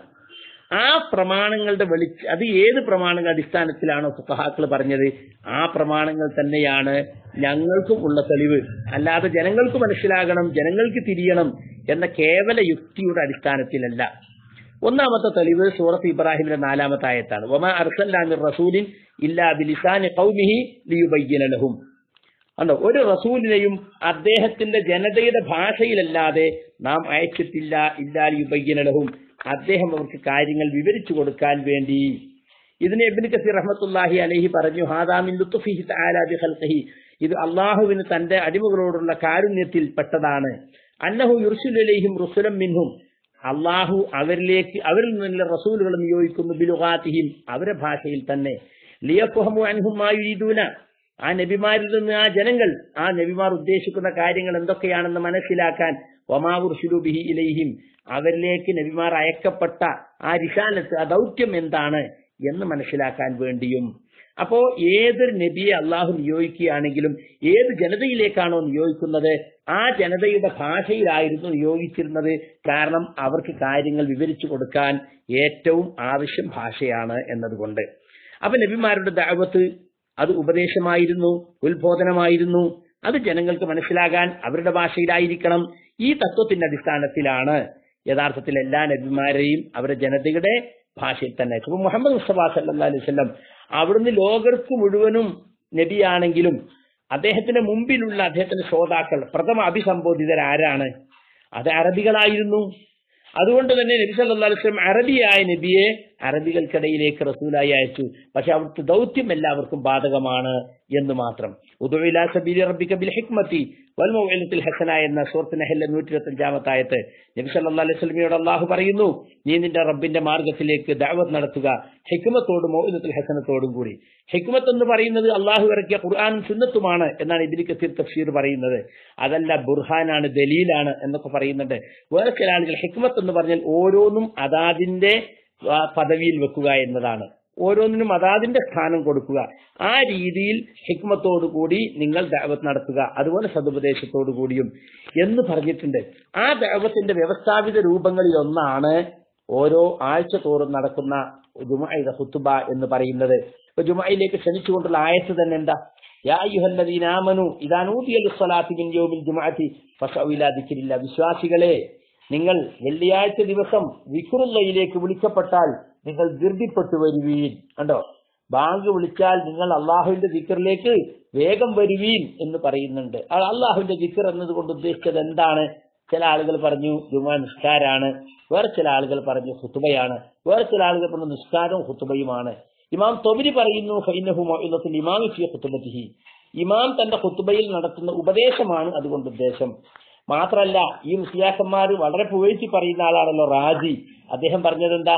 ആ പ്രമാണങ്ങളുടെ വെളിച്ച അത് ഏത് പ്രമാണങ്ങളുടെ അടിസ്ഥാനത്തിലാണോ ഫുഖഹാക്കൾ പറഞ്ഞത് ആ പ്രമാണങ്ങൾ തന്നെയാണ് ഞങ്ങൾക്കും ഉള്ള തെളിവ് അല്ലാതെ ജനങ്ങൾക്ക് മനസ്സിലാകണം ജനങ്ങൾക്ക് തിരിയണം എന്ന കേവല യുക്തിയുടെ അടിസ്ഥാനത്തിലല്ല ഒന്നാമത്തെ തെളിവ് സൂറത്ത് ഇബ്രാഹിമിന്റെ നാലാമത്തെ ആയത്താണ് ഒമാ അർസല്ലാമിർ റസൂലിൻ ഇല്ലാ ബിലിസാനി ഖൗമിഹി ലിയുബയ്യിന ലഹും കണ്ടോ ഒരു റസൂലിനെയും അദ്ദേഹത്തിന്റെ ജനതയുടെ ഭാഷയിലല്ലാതെ നാം അയച്ചിട്ടില്ല ഇല്ലാ ലിയുബയ്യിന ലഹും അദ്ദേഹം അവർക്ക് കാര്യങ്ങൾ വിവരിച്ചു കൊടുക്കാൻ വേണ്ടി ഇതിന് എബിൻ കസീർ റഹ്മത്തുല്ലാഹി അലഹി പറഞ്ഞു ഹാദാമിൻ ലുത്തുഫിഹി തആല ബി ഖൽഖിഹി ഇത് അള്ളാഹുവിന് തന്റെ അടിമകളോടുള്ള കാരുണ്യത്തിൽ പെട്ടതാണ് അന്നഹു യുർസുലൈഹിം റുസുലം മിൻഹും അള്ളാഹു അവരിലേക്ക് അവരിൽ നിന്നുള്ള റസൂലുകൾ നിയോഗിക്കുന്നു ബിലുഹാത്തിഹിം അവരുടെ ഭാഷയിൽ തന്നെ ലിയഫുഹമു അൻഹുമായുരീദൂന ആ നബിമാരിൽ നിന്ന് ആ ജനങ്ങൾ ആ നബിമാർ ഉദ്ദേശിക്കുന്ന കാര്യങ്ങൾ എന്തൊക്കെയാണെന്ന് മനസ്സിലാക്കാൻ ഒമാവുർഷുലുബിഹി ഇലൈഹിം അവരിലേക്ക് നബിമാർ അയക്കപ്പെട്ട ആ റിസാലത്ത് ആ ദൗത്യം എന്താണ് എന്ന് മനസ്സിലാക്കാൻ വേണ്ടിയും അപ്പോ ഏതൊരു നബിയെ അള്ളാഹു നിയോഗിക്കുകയാണെങ്കിലും ഏത് ജനതയിലേക്കാണോ നിയോഗിക്കുന്നത് ആ ജനതയുടെ ഭാഷയിലായിരുന്നു നിയോഗിച്ചിരുന്നത് കാരണം അവർക്ക് കാര്യങ്ങൾ വിവരിച്ചു കൊടുക്കാൻ ഏറ്റവും ആവശ്യം ഭാഷയാണ് എന്നതുകൊണ്ട് അപ്പൊ നബിമാരുടെ ദാവത്ത് അത് ഉപദേശമായിരുന്നു ഉത്ബോധനമായിരുന്നു അത് ജനങ്ങൾക്ക് മനസ്സിലാകാൻ അവരുടെ ഭാഷയിലായിരിക്കണം ഈ തത്വത്തിന്റെ അടിസ്ഥാനത്തിലാണ് യഥാർത്ഥത്തിൽ എല്ലാ നബിമാരെയും അവരുടെ ജനതയുടെ ഭാഷയിൽ തന്നെ ഇപ്പൊ മുഹമ്മദ് മുസ്തഫ സല്ലാ അലൈഹി വസല്ലം അവിടുന്ന് ലോകർക്ക് മുഴുവനും നബിയാണെങ്കിലും അദ്ദേഹത്തിന്റെ മുമ്പിലുള്ള അദ്ദേഹത്തിന്റെ ശ്രോതാക്കൾ പ്രഥമ അഭിസംബോധിതരാരാണ് അത് അറബികളായിരുന്നു അതുകൊണ്ട് തന്നെ നബി സല്ലല്ലാഹു അലൈഹി വസല്ലം അറബിയായ നബിയെ അറബികൾക്കിടയിലേക്ക് റസൂലായി അയച്ചു പക്ഷെ അവിടുത്തെ ദൗത്യം എല്ലാവർക്കും ബാധകമാണ് എന്ന് മാത്രം ഉദുഇലാ സബീലി റബ്ബിക ബിൽ ഹിക്മത്തി വൽ മൗഇലത്തിൽ ഹസന എന്ന സൂറത്ത് നഹലിലെ നൂറ്റി ഇരുപത്തഞ്ചാമത്തെ ആയത്ത് നബി സല്ലല്ലാഹു അലൈഹി വസല്ലമയോട് അള്ളാഹു പറയുന്നു നീ നിന്റെ റബ്ബിന്റെ മാർഗത്തിലേക്ക് ദഅവത്ത് നടത്തുക ഹിക്മത്തോടും മൗഇലത്തിൽ ഹസനത്തോടും കൂടി ഹിക്മത്ത് എന്ന് പറയുന്നത് അള്ളാഹു ഇറക്കിയ ഖുർആാനും സുന്നത്തുമാണ് എന്നാണ് ഇബിലി കസീർ തഫ്സീർ പറയുന്നത് അതല്ല ബുർഹാനാണ് ദലീലാണ് എന്നൊക്കെ പറയുന്നുണ്ട് വേറെ ചില ആളുകൾ ഹിക്മത്ത് എന്ന് പറഞ്ഞാൽ ഓരോന്നും അതാതിന്റെ ആ, പദവിയിൽ വെക്കുക എന്നതാണ് ഓരോന്നിനും അതാതിന്റെ സ്ഥാനം കൊടുക്കുക ആ രീതിയിൽ ഹിക്മത്തോടു കൂടി നിങ്ങൾ ദൈവത്ത് നടത്തുക അതുപോലെ സതുപദേശത്തോടു കൂടിയും എന്ന് പറഞ്ഞിട്ടുണ്ട് ആ ദൈവത്തിന്റെ വ്യവസ്ഥാപിത രൂപങ്ങളിൽ ഒന്നാണ് ഓരോ ആഴ്ച തോറും നടക്കുന്ന ജുമയുടെ ഹുത്തുബ എന്ന് പറയുന്നത് ഇപ്പൊ ജുമയിലേക്ക് ക്ഷണിച്ചുകൊണ്ടുള്ള ആയത്ത് തന്നെ എന്താ യാ അയ്യുഹല്ലദീന ആമനു ഇദാ നൂദിയ ലിസ്സലാത്തി മിൻ യൗമിൽ ജുമഅത്തി ഫസഉ ഇലാ ദിക്രില്ലാ വിശ്വാസികളെ നിങ്ങൾ വെള്ളിയാഴ്ച ദിവസം വിഖുറുള്ളയിലേക്ക് വിളിക്കപ്പെട്ടാൽ നിങ്ങൾ ധൃതിപ്പെട്ടു വരുവീൻ കണ്ടോ ബാങ്ക് വിളിച്ചാൽ നിങ്ങൾ അള്ളാഹുവിന്റെ ദിക്കറിലേക്ക് വേഗം വരുവീൻ എന്ന് പറയുന്നുണ്ട് അത് അള്ളാഹുവിന്റെ ദിക്കർ എന്നതുകൊണ്ട് ഉദ്ദേശിച്ചത് എന്താണ് ചില ആളുകൾ പറഞ്ഞു ജുമാ നിസ്കാരാണ് വേറെ ചില ആളുകൾ പറഞ്ഞു ഹുത്തുബയാണ് വേറെ ചില ആളുകൾ പറഞ്ഞു നിസ്കാരവും ഹുത്തുബയുമാണ് ഇമാം തൊബിരി പറയുന്നു ഫൈനഹു മൗഇദത്തുൽ ഇമാമി ഫി ഖുതുബത്തിഹി ഇമാം തന്റെ ഖുത്തുബയിൽ നടത്തുന്ന ഉപദേശമാണ് അതുകൊണ്ട് ഉദ്ദേശം മാത്രല്ല ഈ മുസ്ലിയാക്കന്മാർ വളരെ പുകഴ്ത്തി പറയുന്ന ആളാണല്ലോ റാജി അദ്ദേഹം പറഞ്ഞത് എന്താ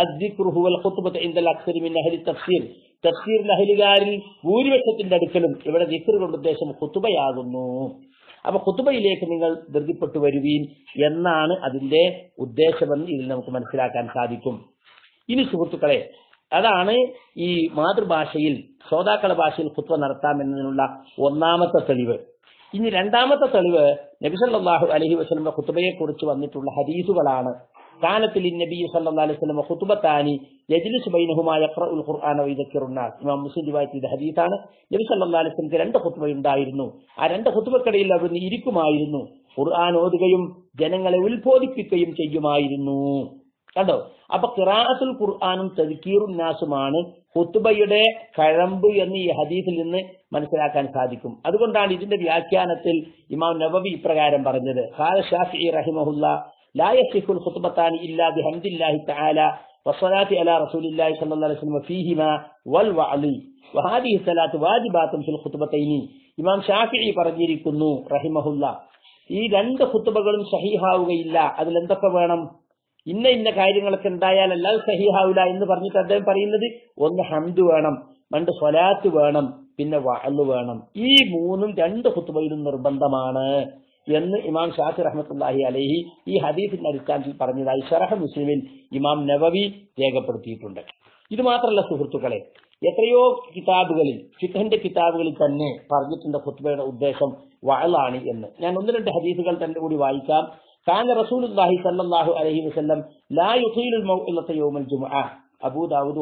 തഫ്സീർ തഫ്സീർ നഹലുകാരിൽ ഭൂരിപക്ഷത്തിന്റെ അടുക്കലും ഇവിടെ ദിക്ർ കൊണ്ട് ഉദ്ദേശം ഖുത്തുബയാകുന്നു അപ്പൊ ഖുത്തുബയിലേക്ക് നിങ്ങൾ ധൃതിപ്പെട്ടു വരുവീൻ എന്നാണ് അതിന്റെ ഉദ്ദേശമെന്ന് ഇതിൽ നമുക്ക് മനസ്സിലാക്കാൻ സാധിക്കും ഇനി സുഹൃത്തുക്കളെ അതാണ് ഈ മാതൃഭാഷയിൽ ശ്രോതാക്കളുടെ ഭാഷയിൽ ഖുത്വ നടത്താമെന്നതിനുള്ള ഒന്നാമത്തെ തെളിവ് ഇനി രണ്ടാമത്തെ തെളിവ് നബിസല്ലാഹു അലഹി വസ്ലമ ഖുത്തുബയെ കുറിച്ച് വന്നിട്ടുള്ള ഹദീസുകളാണ് കാലത്തിൽ നബി സല്ലല്ലാഹു അലൈഹി വസല്ലം ഖുതുബത്താനി യജ്ലിസു ബൈനഹുമാ യഖറഉൽ ഖുർആന വയദക്കിറുന്നാസ് ഇമാം മുസ്ലിം റിവായത്ത് ചെയ്ത ഹദീസാണ് നബി സല്ലല്ലാഹു അലൈഹി വസല്ലം രണ്ട് ഖുതുബ ഉണ്ടായിരുന്നു ആ രണ്ട് ഖുതുബക്കടയിൽ അവിടുന്ന് ഇരിക്കുമായിരുന്നു ഖുർആൻ ഓതുകയും ജനങ്ങളെ ഉത്ബോധിപ്പിക്കുകയും ചെയ്യുമായിരുന്നു കണ്ടോ അപ്പൊ ഖിറാഅത്തുൽ ഖുർആനും തദ്കീറുൻ നാസുമാണ് ഖുതുബയുടെ കഴമ്പ് എന്ന് ഈ ഹദീസിൽ നിന്ന് മനസ്സിലാക്കാൻ സാധിക്കും അതുകൊണ്ടാണ് ഇതിന്റെ വ്യാഖ്യാനത്തിൽ ഇമാം നബവി ഇപ്രകാരം പറഞ്ഞത് ഖാല ഷാഫിഈ റഹിമഹുല്ലാ لا يصح الخطبتان إلا بحمد الله تعالى والصلاة على رسول الله صلى الله عليه وسلم فيهما والوعظ وهذه الصلاة واجبات في الخطبتين ഇമാം ഷാഫിഇ പറഞ്ഞിരിക്കുന്നു റഹിമഹുല്ല ഈ രണ്ട് ഖുത്തുബകളും സഹീഹാവുകയില്ല അതിൽ എന്തൊക്കെ വേണം ഇന്ന ഇന്ന കാര്യങ്ങളൊക്കെ ഉണ്ടായാൽ അല്ലാതെ സഹീഹാവില്ല എന്ന് പറഞ്ഞിട്ട് അദ്ദേഹം പറയുന്നത് ഒന്ന് ഹംദ് വേണം രണ്ട് സ്വലാത്ത് വേണം പിന്നെ വഅല് വേണം ഈ മൂന്നും രണ്ട് ഖുത്തുബയിലും നിർബന്ധമാണ് എന്ന് ഇമാം ഷാഫി റഹ്മത്തുല്ലാഹി അലഹി ഈ ഹദീസിന്റെ അടിസ്ഥാനത്തിൽ പറഞ്ഞതായി ഷറഹ മുസ്ലിമിൽ ഇമാം നവവി രേഖപ്പെടുത്തിയിട്ടുണ്ട് ഇത് മാത്രമല്ല സുഹൃത്തുക്കളെ എത്രയോ കിതാബുകളിൽ ഫിഖിന്റെ കിതാബുകളിൽ തന്നെ പറഞ്ഞിട്ടുണ്ട് ഖുത്ബയുടെ ഉദ്ദേശം വഅലാണ് എന്ന് ഞാൻ ഒന്ന് രണ്ട് ഹദീസുകൾ തന്നെ കൂടി വായിക്കാം കാന റസൂലുള്ളാഹി സല്ലല്ലാഹു അലൈഹി വസല്ലം ലാ യുഖീലുൽ മൗഇലത യൗമൽ ജുമുഅ അബൂ ദാവൂദ്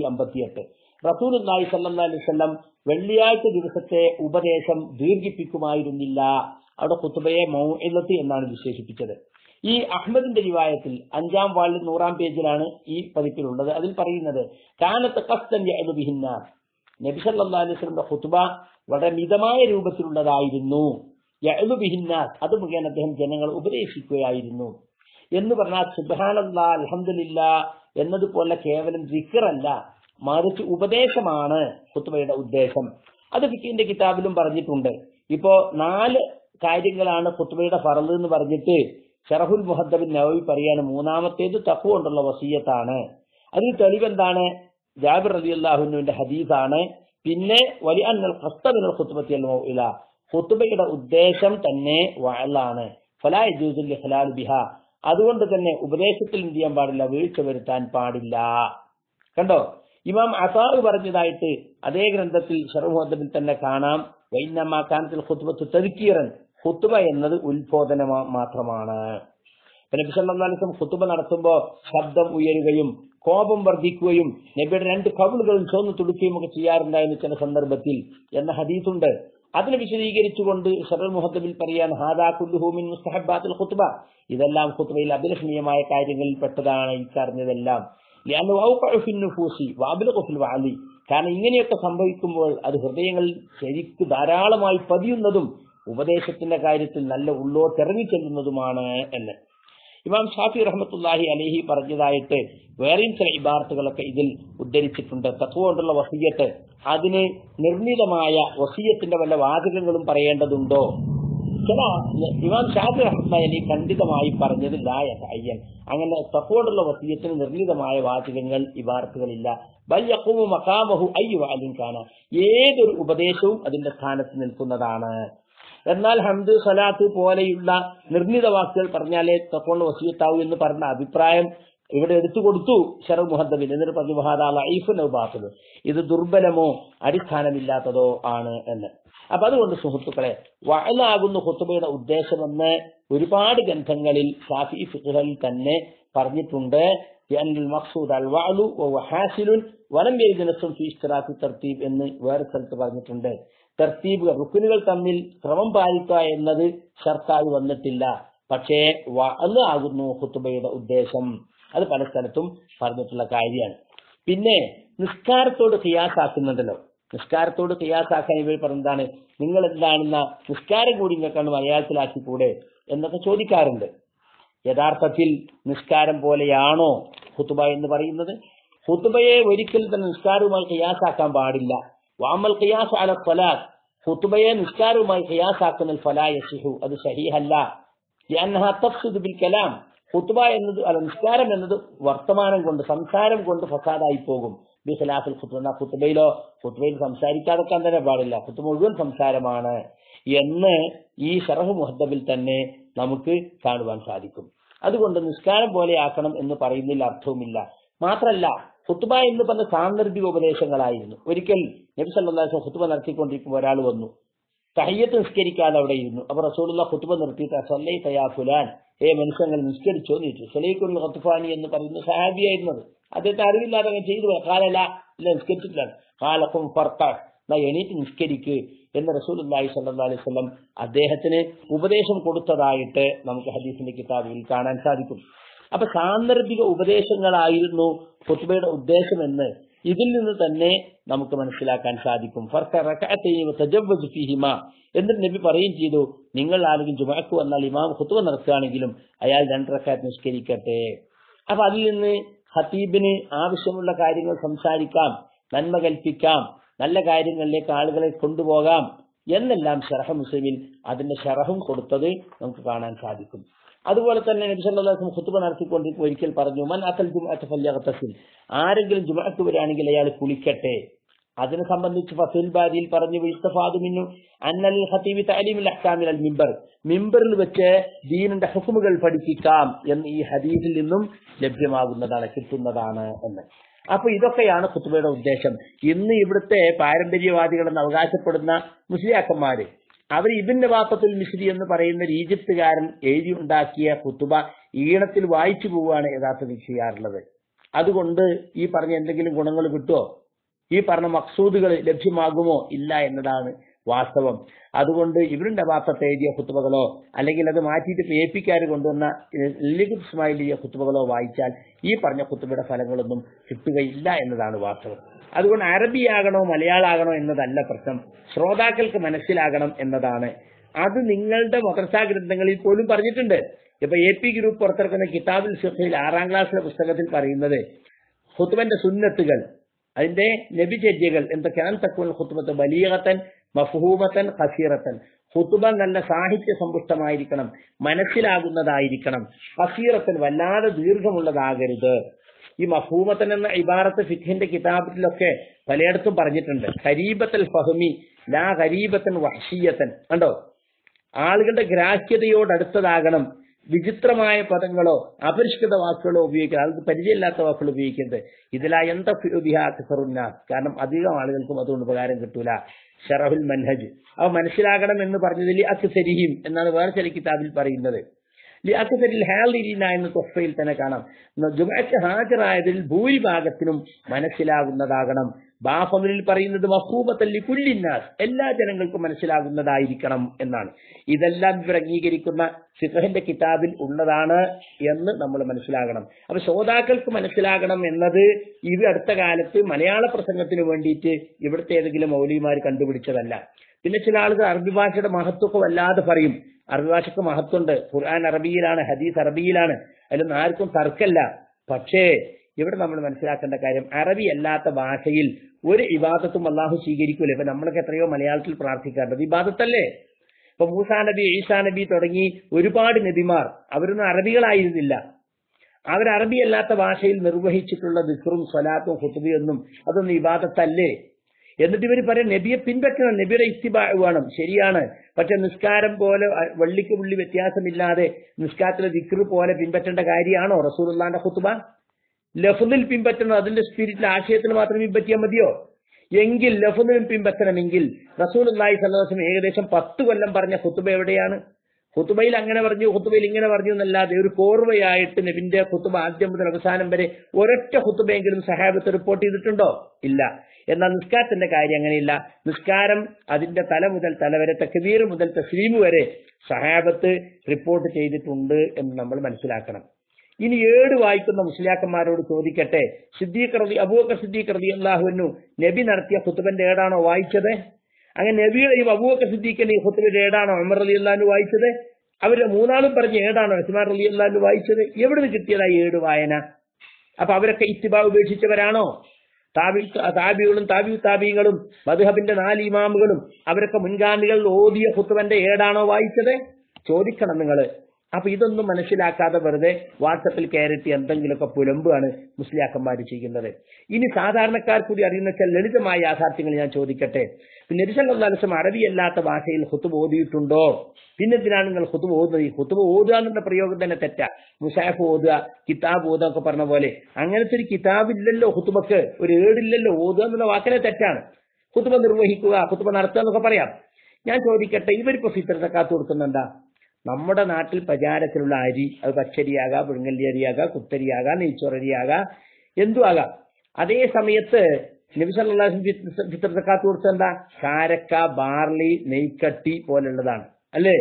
158 റസൂലുള്ളാഹി സല്ലല്ലാഹു അലൈഹി വസല്ലം വെള്ളിയാഴ്ച ദിവസത്തെ ഉപദേശം ദീർഘിപ്പിക്കുമായിരുന്നില്ല അവിടെ ഖുത്ബയെ മൗഇലത്ത് എന്നാണ് വിശേഷിപ്പിച്ചത് ഈ അഹമ്മദിന്റെ റിവായത്തിൽ അഞ്ചാം വാളിൽ നൂറാം പേജിലാണ് ഈ പതിപ്പിലുള്ളത് അതിൽ പറയുന്നത് കാനത്ത് ഖസ്തൻ യഅ്ദു ബിഹിന്നാസ് നബി സല്ലല്ലാഹു അലൈഹി വസല്ലമയുടെ ഖുത്ബ വളരെ മിതമായ രൂപത്തിലുള്ളതായിരുന്നു യഅ്ദു ബിഹിന്നാസ് അത് മുഖേന അദ്ദേഹം ജനങ്ങൾ ഉപദേശിക്കുകയായിരുന്നു എന്ന് പറഞ്ഞാൽ സുബ്ഹാനല്ലാ അൽഹംദുലില്ലാ എന്നതുപോലെ കേവലം ദിക്റല്ല മറിച്ച് ഉപദേശമാണ് ഖുത്ബയുടെ ഉദ്ദേശം അത് ഫിക്കിന്റെ കിതാബിലും പറഞ്ഞിട്ടുണ്ട് ഇപ്പോ നാല് കാര്യങ്ങളാണ് ഖുത്ബയുടെ ഫറദ് എന്ന് പറഞ്ഞിട്ട് ഷറഹുൽ മുഹദ്ദബിൻ നവവി പറയാണ് മൂന്നാമത്തേത് തഖ്വ കൊണ്ടുള്ള വസീയത്താണ് അതിന് തെളിവെന്താണ് ജാബിർ റളിയല്ലാഹുവിന്റെ ഹദീസാണ് പിന്നെ വലിയ അന്നൽ ഖസ്തബിനൽ ഖുത്ബത്തി അൽ മൗഇല ഖുത്ബയുടെ ഉദ്ദേശം തന്നെ വഅലാണ് ഫലാ യജൂസുൽ ഇഖ്ലാൽ ബിഹ അതുകൊണ്ട് തന്നെ ഉപദേശത്തിൽ എന്ത് ചെയ്യാൻ പാടില്ല വീഴ്ച വരുത്താൻ പാടില്ല കണ്ടോ ഇമാം അസാറ് പറഞ്ഞതായിട്ട് അതേ ഗ്രന്ഥത്തിൽ ഷറമുഹദ്ദബിൽ തന്നെ കാണാം വൈന്നമാക്കാനത്തിൽ ഖുത്ബത്ത് തദ്ക്കീറൻ ഖുത്ബ എന്നത് ഉത്ബോധനം മാത്രമാണ് നബി സല്ലല്ലാഹു അലൈഹി വസല്ലം ഖുത്ബ നടത്തുമ്പോൾ ശബ്ദം ഉയരുകയും കോപം വർദ്ധിക്കുകയും നബിയുടെ രണ്ട് കവിളുകളും ചോന്ന് തുടുക്കുകയും ഒക്കെ ചെയ്യാറുണ്ടായിരുന്നു ചില സന്ദർഭത്തിൽ എന്ന ഹദീസുണ്ട് അതിനെ വിശദീകരിച്ചുകൊണ്ട് ഷറൽ മുഹദ്ദബിൽ പറയാൻ ഹാദാ കുല്ലുഹൂമിൻ മുസ്തഹബാത്തുൽ ഖുത്ബ ഇതെല്ലാം ഖുത്ബയിൽ അഭിലഷണീയമായ കാര്യങ്ങളിൽ പെട്ടതാണ് ഈ പറഞ്ഞതെല്ലാം لأنه أوقع في النفوس وأبلغ في الوعلي കാരണം ഇങ്ങനെയൊക്കെ സംഭവിക്കുമ്പോൾ അത് ഹൃദയങ്ങളിൽ ശരിക്ക് ധാരാളമായി പതിയുന്നതും ഉപദേശത്തിന്റെ കാര്യത്തിൽ നല്ല ഉള്ളോട്ടിറങ്ങി ചെല്ലുന്നതുമാണ് എന്ന് ഇമാം ഷാഫി റഹ്മത്തുല്ലാഹി അലഹി പറഞ്ഞതായിട്ട് വേറെയും ചില ഇബാർത്തുകളൊക്കെ ഇതിൽ ഉദ്ധരിച്ചിട്ടുണ്ട് തത്വ കൊണ്ടുള്ള വസീയത്ത് അതിന് നിർമ്മിതമായ വസീയത്തിന്റെ വല്ല വാചകങ്ങളും പറയേണ്ടതുണ്ടോ ചില ഇമാം ഷാഫി റഹ്മത്തുല്ലാഹി അലി ഖണ്ഡിതമായി പറഞ്ഞത് ലായ അയ്യൻ അങ്ങനെ തത്വോടുള്ള വസീയത്തിന് നിർമ്മിതമായ വാചകങ്ങൾ ഇബാർത്തുകളില്ല ബൽ യഖൂമു മഖാമഹു അയ്യു അലിൻ കാന ഏതൊരു ഉപദേശവും അതിന്റെ സ്ഥാനത്ത് നിൽക്കുന്നതാണ് എന്നാൽ ഹംദ് സലാത്ത് പോലെയുള്ള നിർമ്മിത വാക്കുകൾ പറഞ്ഞാലേ തക്കൊണ്ട് വസീയത്താവൂ എന്ന് പറഞ്ഞ അഭിപ്രായം ഇവിടെ എടുത്തു കൊടുത്തു ഷറഫ് മുഹദ്ദബിൻ എന്നിട്ട് പറഞ്ഞു മഹാദാഫുനു ഇത് ദുർബലമോ അടിസ്ഥാനമില്ലാത്തതോ ആണ് എന്ന് അപ്പൊ അതുകൊണ്ട് സുഹൃത്തുക്കളെ വയലാകുന്ന ഹുത്തുബയുടെ ഉദ്ദേശമെന്ന് ഒരുപാട് ഗ്രന്ഥങ്ങളിൽ ഷാഫി ഫിഖുകളിൽ തന്നെ പറഞ്ഞിട്ടുണ്ട് മഖ്സൂദ് അൽ വഅലു വഹാസിലുൻ വലം യരിദനസും ഫീ ഇസ്തിറാത്തി തർത്തീബ് എന്ന് വേറെ സ്ഥലത്ത് പറഞ്ഞിട്ടുണ്ട് തർത്തീബുകൾ റുക്കുനുകൾ തമ്മിൽ ക്രമം പാലിക്കുക എന്നത് ഷർത്തായി വന്നിട്ടില്ല പക്ഷേ വഅല് ആകുന്നു ഹുത്തുബയുടെ ഉദ്ദേശം അത് പല സ്ഥലത്തും പറഞ്ഞിട്ടുള്ള കാര്യമാണ് പിന്നെ നിസ്കാരത്തോട് ഖിയാസാക്കുന്നുണ്ടല്ലോ നിസ്കാരത്തോട് ഖിയാസാക്കാൻ ഇവർ പറഞ്ഞതാണ് നിങ്ങൾ എന്താണെന്ന നിസ്കാരം കൂടി ഇങ്ങക്കാണ് മലയാളത്തിലാക്കി കൂടെ എന്നൊക്കെ ചോദിക്കാറുണ്ട് യഥാർത്ഥത്തിൽ നിസ്കാരം പോലെയാണോ ഹുത്തുബ എന്ന് പറയുന്നത് ഹുത്തുബയെ ഒരിക്കലും തന്നെ നിസ്കാരവുമായി ഖിയാസാക്കാൻ പാടില്ല വാമൽ ഖിയാസ് അല ഫലാത്ത് ഹുത്തുബയെ നിസ്കാരവുമായി ഖിയാസാക്കുന്ന ഫലാ യസിഹു അത് സഹീഹല്ല لأنها تفسد بالكلام ഹുത്തുബ എന്നത് അല്ല നിസ്കാരം എന്നത് വർത്തമാനം കൊണ്ട് സംസാരം കൊണ്ട് ഫസാദായി പോകും ബിഖിലാഫിൽ ഖുത്ബ ഖുത്ബയിലോ ഖുത്ബയിൽ സംസാരിക്കാതെക്കാൻ തന്നെ പാടില്ല ഖുത്ബ മുഴുവൻ സംസാരമാണ് എന്ന് ഈ ഷറഹ് മുഹദ്ദബിൽ തന്നെ നമുക്ക് കാണുവാൻ സാധിക്കും അതുകൊണ്ട് നിസ്കാരം പോലെ ആക്കണം എന്ന് പറയുന്നതിൽ അർത്ഥവുമില്ല മാത്രല്ല ഖുത്ബ എന്ന് പറഞ്ഞ സാന്ദർഭിക ഉപദേശങ്ങളായിരുന്നു ഒരിക്കൽ നബി സല്ലല്ലാഹു ഖുത്ബ നടത്തിക്കൊണ്ടിരിക്കുമ്പോൾ ഒരാൾ വന്നു തഹയ്യത്ത് നിസ്കരിക്കാതെ അവിടെ ഇരുന്നു അപ്പൊ റസൂലുള്ള ഖുത്ബ നിർത്തിയിട്ട് സല്ലൈ തയാ ഫുലാൻ ഏ മനുഷ്യങ്ങൾ നിസ്കരിച്ചോ എന്ന് ചോദിച്ചു സലൈഖുൽ ഖത്തുഫാനി എന്ന് പറയുന്ന സഹാബിയായിരുന്നത് അദ്ദേഹത്തെ അറിവില്ലാതെ അങ്ങനെ ചെയ്തു പോയി. കാലല്ല ഇല്ല നിസ്കരിച്ചിട്ടില്ല കാലക്കും ഫർക്ക എന്നാ എണീറ്റ് നിസ്കരിക്ക് എന്ന് റസൂൽ അള്ളാഹി സല്ലാ അലൈഹി സ്വലം അദ്ദേഹത്തിന് ഉപദേശം കൊടുത്തതായിട്ട് നമുക്ക് ഹദീസിന്റെ കിതാബിൽ കാണാൻ സാധിക്കും അപ്പൊ സാന്ദർഭിക ഉപദേശങ്ങളായിരുന്നു ഖുത്ബയുടെ ഉദ്ദേശമെന്ന് ഇതിൽ നിന്ന് തന്നെ നമുക്ക് മനസ്സിലാക്കാൻ സാധിക്കും എന്നിട്ട് നബി പറയുകയും ചെയ്തു നിങ്ങൾ ആരെങ്കിലും ജുമാക്ക് വന്നാൽ ഇമാം ഖുത്ബ നടത്തുകയാണെങ്കിലും അയാൾ രണ്ടരക്കാറ്റ് നിഷ്കരിക്കട്ടെ അപ്പൊ അതിൽ നിന്ന് ഹത്തീബിന് ആവശ്യമുള്ള കാര്യങ്ങൾ സംസാരിക്കാം നന്മ കൽപ്പിക്കാം നല്ല കാര്യങ്ങളിലേക്ക് ആളുകളെ കൊണ്ടുപോകാം എന്നെല്ലാം ഷറഹ മുസ്ലിമിൽ അതിന്റെ ഷറഹും കൊടുത്തത് നമുക്ക് കാണാൻ സാധിക്കും അതുപോലെ തന്നെ നബി സല്ലല്ലാഹു അലൈഹി വസല്ലം ഖുത്ബ നടത്തിക്കൊണ്ടിരിക്കും ഒരിക്കൽ പറഞ്ഞു മൻ അക്കൽ ജുമഅത്ത് ഫല്യഗ്തസിൽ ആരെങ്കിലും ജുമഅത്ത് വരികയാണെങ്കിൽ അയാൾ കുളിക്കട്ടെ അതിനെ സംബന്ധിച്ച് ഫസുൽ ബാദിയിൽ പറഞ്ഞു ഇസ്തഫാദു മിന്നു അന്നൽ ഖതീബി തഅലീമുൽ അഹ്കാമിൽ അൽ മിമ്പർ മിമ്പറിൽ വെച്ച് ദീനിന്റെ ഹുക്കുമുകൾ പഠിപ്പിക്കാം എന്ന് ഈ ഹദീസിൽ നിന്നും ലഭ്യമാകുന്നതാണ് കിട്ടുന്നതാണ് എന്ന് അപ്പൊ ഇതൊക്കെയാണ് ഖുത്തുബയുടെ ഉദ്ദേശം ഇന്ന് ഇവിടുത്തെ പാരമ്പര്യവാദികളെന്ന് അവകാശപ്പെടുന്ന മുസ്ലിയാക്കന്മാര് അവർ ഇബിന്റെ വാപ്പത്തുൽ മിസ്രി എന്ന് പറയുന്ന ഒരു ഈജിപ്തുകാരൻ എഴുതി ഉണ്ടാക്കിയ ഖുത്തുബ ഈണത്തിൽ വായിച്ചു പോവുകയാണ് യഥാർത്ഥത്തിൽ ചെയ്യാറുള്ളത് അതുകൊണ്ട് ഈ പറഞ്ഞ എന്തെങ്കിലും ഗുണങ്ങൾ കിട്ടുമോ ഈ പറഞ്ഞ മക്സൂദുകൾ ലഭ്യമാകുമോ ഇല്ല എന്നതാണ് വാസ്തവം അതുകൊണ്ട് ഇവരുടെ വാപ്പത്ത് എഴുതിയ കുത്തുബകളോ അല്ലെങ്കിൽ അത് മാറ്റിയിട്ട് പേപ്പിക്കാർ കൊണ്ടുവന്ന ലിഖിത് ഇസ്മായിലിയ കുത്തുബകളോ വായിച്ചാൽ ഈ പറഞ്ഞ കുത്തുബയുടെ ഫലങ്ങളൊന്നും കിട്ടുകയില്ല എന്നതാണ് വാസ്തവം അതുകൊണ്ട് അറബിയാകണോ മലയാളാകണോ എന്നതല്ല പ്രശ്നം ശ്രോതാക്കൾക്ക് മനസ്സിലാകണം എന്നതാണ് അത് നിങ്ങളുടെ മദ്രസാ ഗ്രന്ഥങ്ങളിൽ പോലും പറഞ്ഞിട്ടുണ്ട് ഇപ്പൊ എ പി ഗ്രൂപ്പ് പുറത്തിറക്കുന്ന കിതാബുൽ സിഖയിൽ ആറാം ക്ലാസ്സിലെ പുസ്തകത്തിൽ പറയുന്നത് ഹുത്തുബന്റെ സുന്നത്തുകൾ അതിന്റെ നബിചര്യകൾ എന്തൊക്കെയാണ് തക്കുവൽ ഹുത്തുബത്ത് ബലീഗത്തൻ മഫ്ഹൂമത്തൻ ഖസീറത്തൻ ഹുത്തുബ നല്ല സാഹിത്യ സമ്പുഷ്ടമായിരിക്കണം മനസ്സിലാകുന്നതായിരിക്കണം ഖസീറത്തൻ വല്ലാതെ ദീർഘമുള്ളതാകരുത് ഈ മഫൂമത്തൻ എന്ന ഇബാറത്ത് ഫിഖിന്റെ കിതാബിലൊക്കെ പലയിടത്തും പറഞ്ഞിട്ടുണ്ട് ഖരീബത്തൽ ഫഹമി ലാ ഖരീബത്തൻ വഹ്ഷിയത്തൻ കണ്ടോ ആളുകളുടെ ഗ്രാഹ്യതയോടടുത്തതാകണം വിചിത്രമായ പദങ്ങളോ അപരിഷ്കൃത വാക്കുകളോ ഉപയോഗിക്കുക അത് പരിചയമില്ലാത്ത വാക്കുകൾ ഉപയോഗിക്കരുത് ഇതിലാ എന്താ ഫിറുന്നാസ് കാരണം അധികം ആളുകൾക്കും അതുകൊണ്ട് ഉപകാരം കിട്ടൂല ഷറഹുൽ മൻഹജ് അവ മനസ്സിലാകണം എന്ന് പറഞ്ഞതിൽ അക്സരിഹിം എന്നാണ് വേറെ ചില കിതാബിൽ പറയുന്നത് അക്സരിൽ ഹാലിരീന എന്ന തൊഫയിൽ തന്നെ കാണാം ജുമയ്ക്ക് ഹാജരായതിൽ ഭൂരിഭാഗത്തിനും മനസ്സിലാകുന്നതാകണം ബാഫമിൽ പറയുന്നത് മഹൂബത്തല്ലി കുല്ലിന്നാസ് എല്ലാ ജനങ്ങൾക്കും മനസ്സിലാകുന്നതായിരിക്കണം എന്നാണ് ഇതെല്ലാം ഇവർ അംഗീകരിക്കുന്ന സിഖഹിന്റെ കിതാബിൽ ഉള്ളതാണ് എന്ന് നമ്മൾ മനസ്സിലാകണം അപ്പൊ ശ്രോതാക്കൾക്ക് മനസ്സിലാകണം എന്നത് ഇത് അടുത്ത കാലത്ത് മലയാള പ്രസംഗത്തിന് വേണ്ടിയിട്ട് ഇവിടുത്തെ ഏതെങ്കിലും മൗലിമാർ കണ്ടുപിടിച്ചതല്ല പിന്നെ ചില ആളുകൾ അറബി ഭാഷയുടെ മഹത്വമൊക്കെ വല്ലാതെ പറയും അറബി ഭാഷയ്ക്ക് മഹത്വമുണ്ട് ഖുർആൻ അറബിയിലാണ് ഹദീസ് അറബിയിലാണ് അതിലൊന്നും ആർക്കും തർക്കല്ല പക്ഷേ ഇവിടെ നമ്മൾ മനസ്സിലാക്കേണ്ട കാര്യം അറബി അല്ലാത്ത ഭാഷയിൽ ഒരു ഇബാദത്തും അള്ളാഹു സ്വീകരിക്കൂല ഇപ്പൊ നമ്മളൊക്കെ എത്രയോ മലയാളത്തിൽ പ്രാർത്ഥിക്കാറുണ്ട് ഇബാദത്തല്ലേ ഇപ്പൊ മൂസാ നബി ഈസാ നബി തുടങ്ങി ഒരുപാട് നബിമാർ അവരൊന്നും അറബികളായിരുന്നില്ല അവർ അറബി അല്ലാത്ത ഭാഷയിൽ നിർവഹിച്ചിട്ടുള്ള ദിക്റും സ്വലാത്തും ഹുത്തുബിയൊന്നും അതൊന്നും ഇബാദത്തല്ലേ എന്നിട്ട് ഇവർ പറയാം നബിയെ പിൻപറ്റണം നബിയുടെ ഇത്തിബാ വേണം ശരിയാണ് പക്ഷെ നിസ്കാരം പോലെ വെള്ളിക്ക് പുള്ളി വ്യത്യാസമില്ലാതെ നിസ്കാരത്തിലെ ദിക്റ് പോലെ പിൻപറ്റേണ്ട കാര്യമാണോ റസൂലുള്ളാന്റെ ഹുത്തുബ ലഫുദിൽ പിൻപറ്റണം അതിന്റെ സ്പിരിറ്റിൽ ആശയത്തിൽ മാത്രം പിൻപറ്റിയാൽ മതിയോ എങ്കിൽ ലഫുദിലും പിൻപറ്റണമെങ്കിൽ റസൂൽ അള്ളാഹി സല്ലാസ്ലം ഏകദേശം പത്ത് കൊല്ലം പറഞ്ഞ ഹുത്തുബ എവിടെയാണ് ഹുത്തുബയിൽ അങ്ങനെ പറഞ്ഞു ഹുത്തുബയിൽ ഇങ്ങനെ പറഞ്ഞു എന്നല്ലാതെ ഒരു കോർവയായിട്ട് നബിന്റെ ഹുത്തുബ ആദ്യം മുതൽ അവസാനം വരെ ഒരൊറ്റ ഹുത്തുബയെങ്കിലും സഹാബത്ത് റിപ്പോർട്ട് ചെയ്തിട്ടുണ്ടോ ഇല്ല എന്നാൽ നിസ്കാരത്തിന്റെ കാര്യം അങ്ങനെയില്ല നിസ്കാരം അതിന്റെ തല മുതൽ തല വരെ തക്ബീർ മുതൽ തസ്ലീം വരെ സഹാബത്ത് റിപ്പോർട്ട് ചെയ്തിട്ടുണ്ട് എന്ന് നമ്മൾ മനസ്സിലാക്കണം ഇനി ഏട് വായിക്കുന്ന മുസ്ലിയാക്കന്മാരോട് ചോദിക്കട്ടെ സിദ്ദീഖ് റബി അബൂബക്കർ സിദ്ദീഖ് റബി അള്ളാഹുവിനു നബി നടത്തിയ ഹുത്തുബന്റെ ഏടാണോ വായിച്ചത് അങ്ങനെ നബിയുടെയും അബൂബക്കർ സിദ്ദീഖിന്റെ ഈ ഹുത്തുബിന്റെ ഏടാണോ അമർ അലി അള്ളഹാനു വായിച്ചത് അവരുടെ മൂന്നാളും പറഞ്ഞ ഏടാണോ ഉസ്മാൻ അലി അള്ളഹാനു വായിച്ചത് എവിടെ നിന്ന് കിട്ടിയതായി ഏട് വായന അപ്പൊ അവരൊക്കെ ഇത്തിബാ ഉപേക്ഷിച്ചവരാണോ താബി താബികളും താബി താബികളും മധുഹബിന്റെ നാല് ഇമാമുകളും അവരൊക്കെ മുൻഗാമികൾ ഓതിയ ഹുത്തുബന്റെ ഏടാണോ വായിച്ചത് ചോദിക്കണം നിങ്ങൾ അപ്പൊ ഇതൊന്നും മനസ്സിലാക്കാതെ വെറുതെ വാട്സപ്പിൽ കയറിയിട്ട് എന്തെങ്കിലുമൊക്കെ പുലമ്പുകയാണ് മുസ്ലിയാക്കന്മാർ ചെയ്യുന്നത് ഇനി സാധാരണക്കാർ കൂടി അറിയുന്ന ചില ലളിതമായ യാഥാർത്ഥ്യങ്ങൾ ഞാൻ ചോദിക്കട്ടെ പിന്നെ നബിസല്ലാസ്ലം അറബിയല്ലാത്ത ഭാഷയിൽ ഹുത്തുബ് ഓതിയിട്ടുണ്ടോ പിന്നെന്തിനാണ് നിങ്ങൾ ഹുത്തുബ് ഓതുന്നത് ഈ ഹുത്തുബ് ഓതുക എന്നുള്ള പ്രയോഗം തന്നെ തെറ്റാ മുസാഫ് ഓതുക കിതാബ് ഓതുക ഒക്കെ പറഞ്ഞ പോലെ അങ്ങനത്തെ ഒരു കിതാബില്ലല്ലോ ഹുത്തുബക്ക് ഒരു ഏടില്ലല്ലോ ഓതുക എന്നുള്ള വാക്കിനെ തെറ്റാണ് ഹുത്തുബ നിർവഹിക്കുക ഹുത്തുബ നടത്തുക എന്നൊക്കെ പറയാം ഞാൻ ചോദിക്കട്ടെ ഇവരിപ്പോ ഫിത്തർ തക്കാത്ത് കൊടുക്കുന്നുണ്ടാ നമ്മുടെ നാട്ടിൽ പ്രചാരത്തിലുള്ള അരി അത് പച്ചരിയാകാം പുഴുങ്ങല്ലി അരിയാകാം കുത്തരിയാകാം നെയ്ച്ചോറരിയാകാം എന്തു ആകാം അതേ സമയത്ത് നബിസല്ലാഹും ഫിത്തർ തക്കാത്ത് കൊടുത്ത എന്താ കാരക്ക ബാർലി നെയ്ക്കട്ടി പോലുള്ളതാണ് അല്ലേ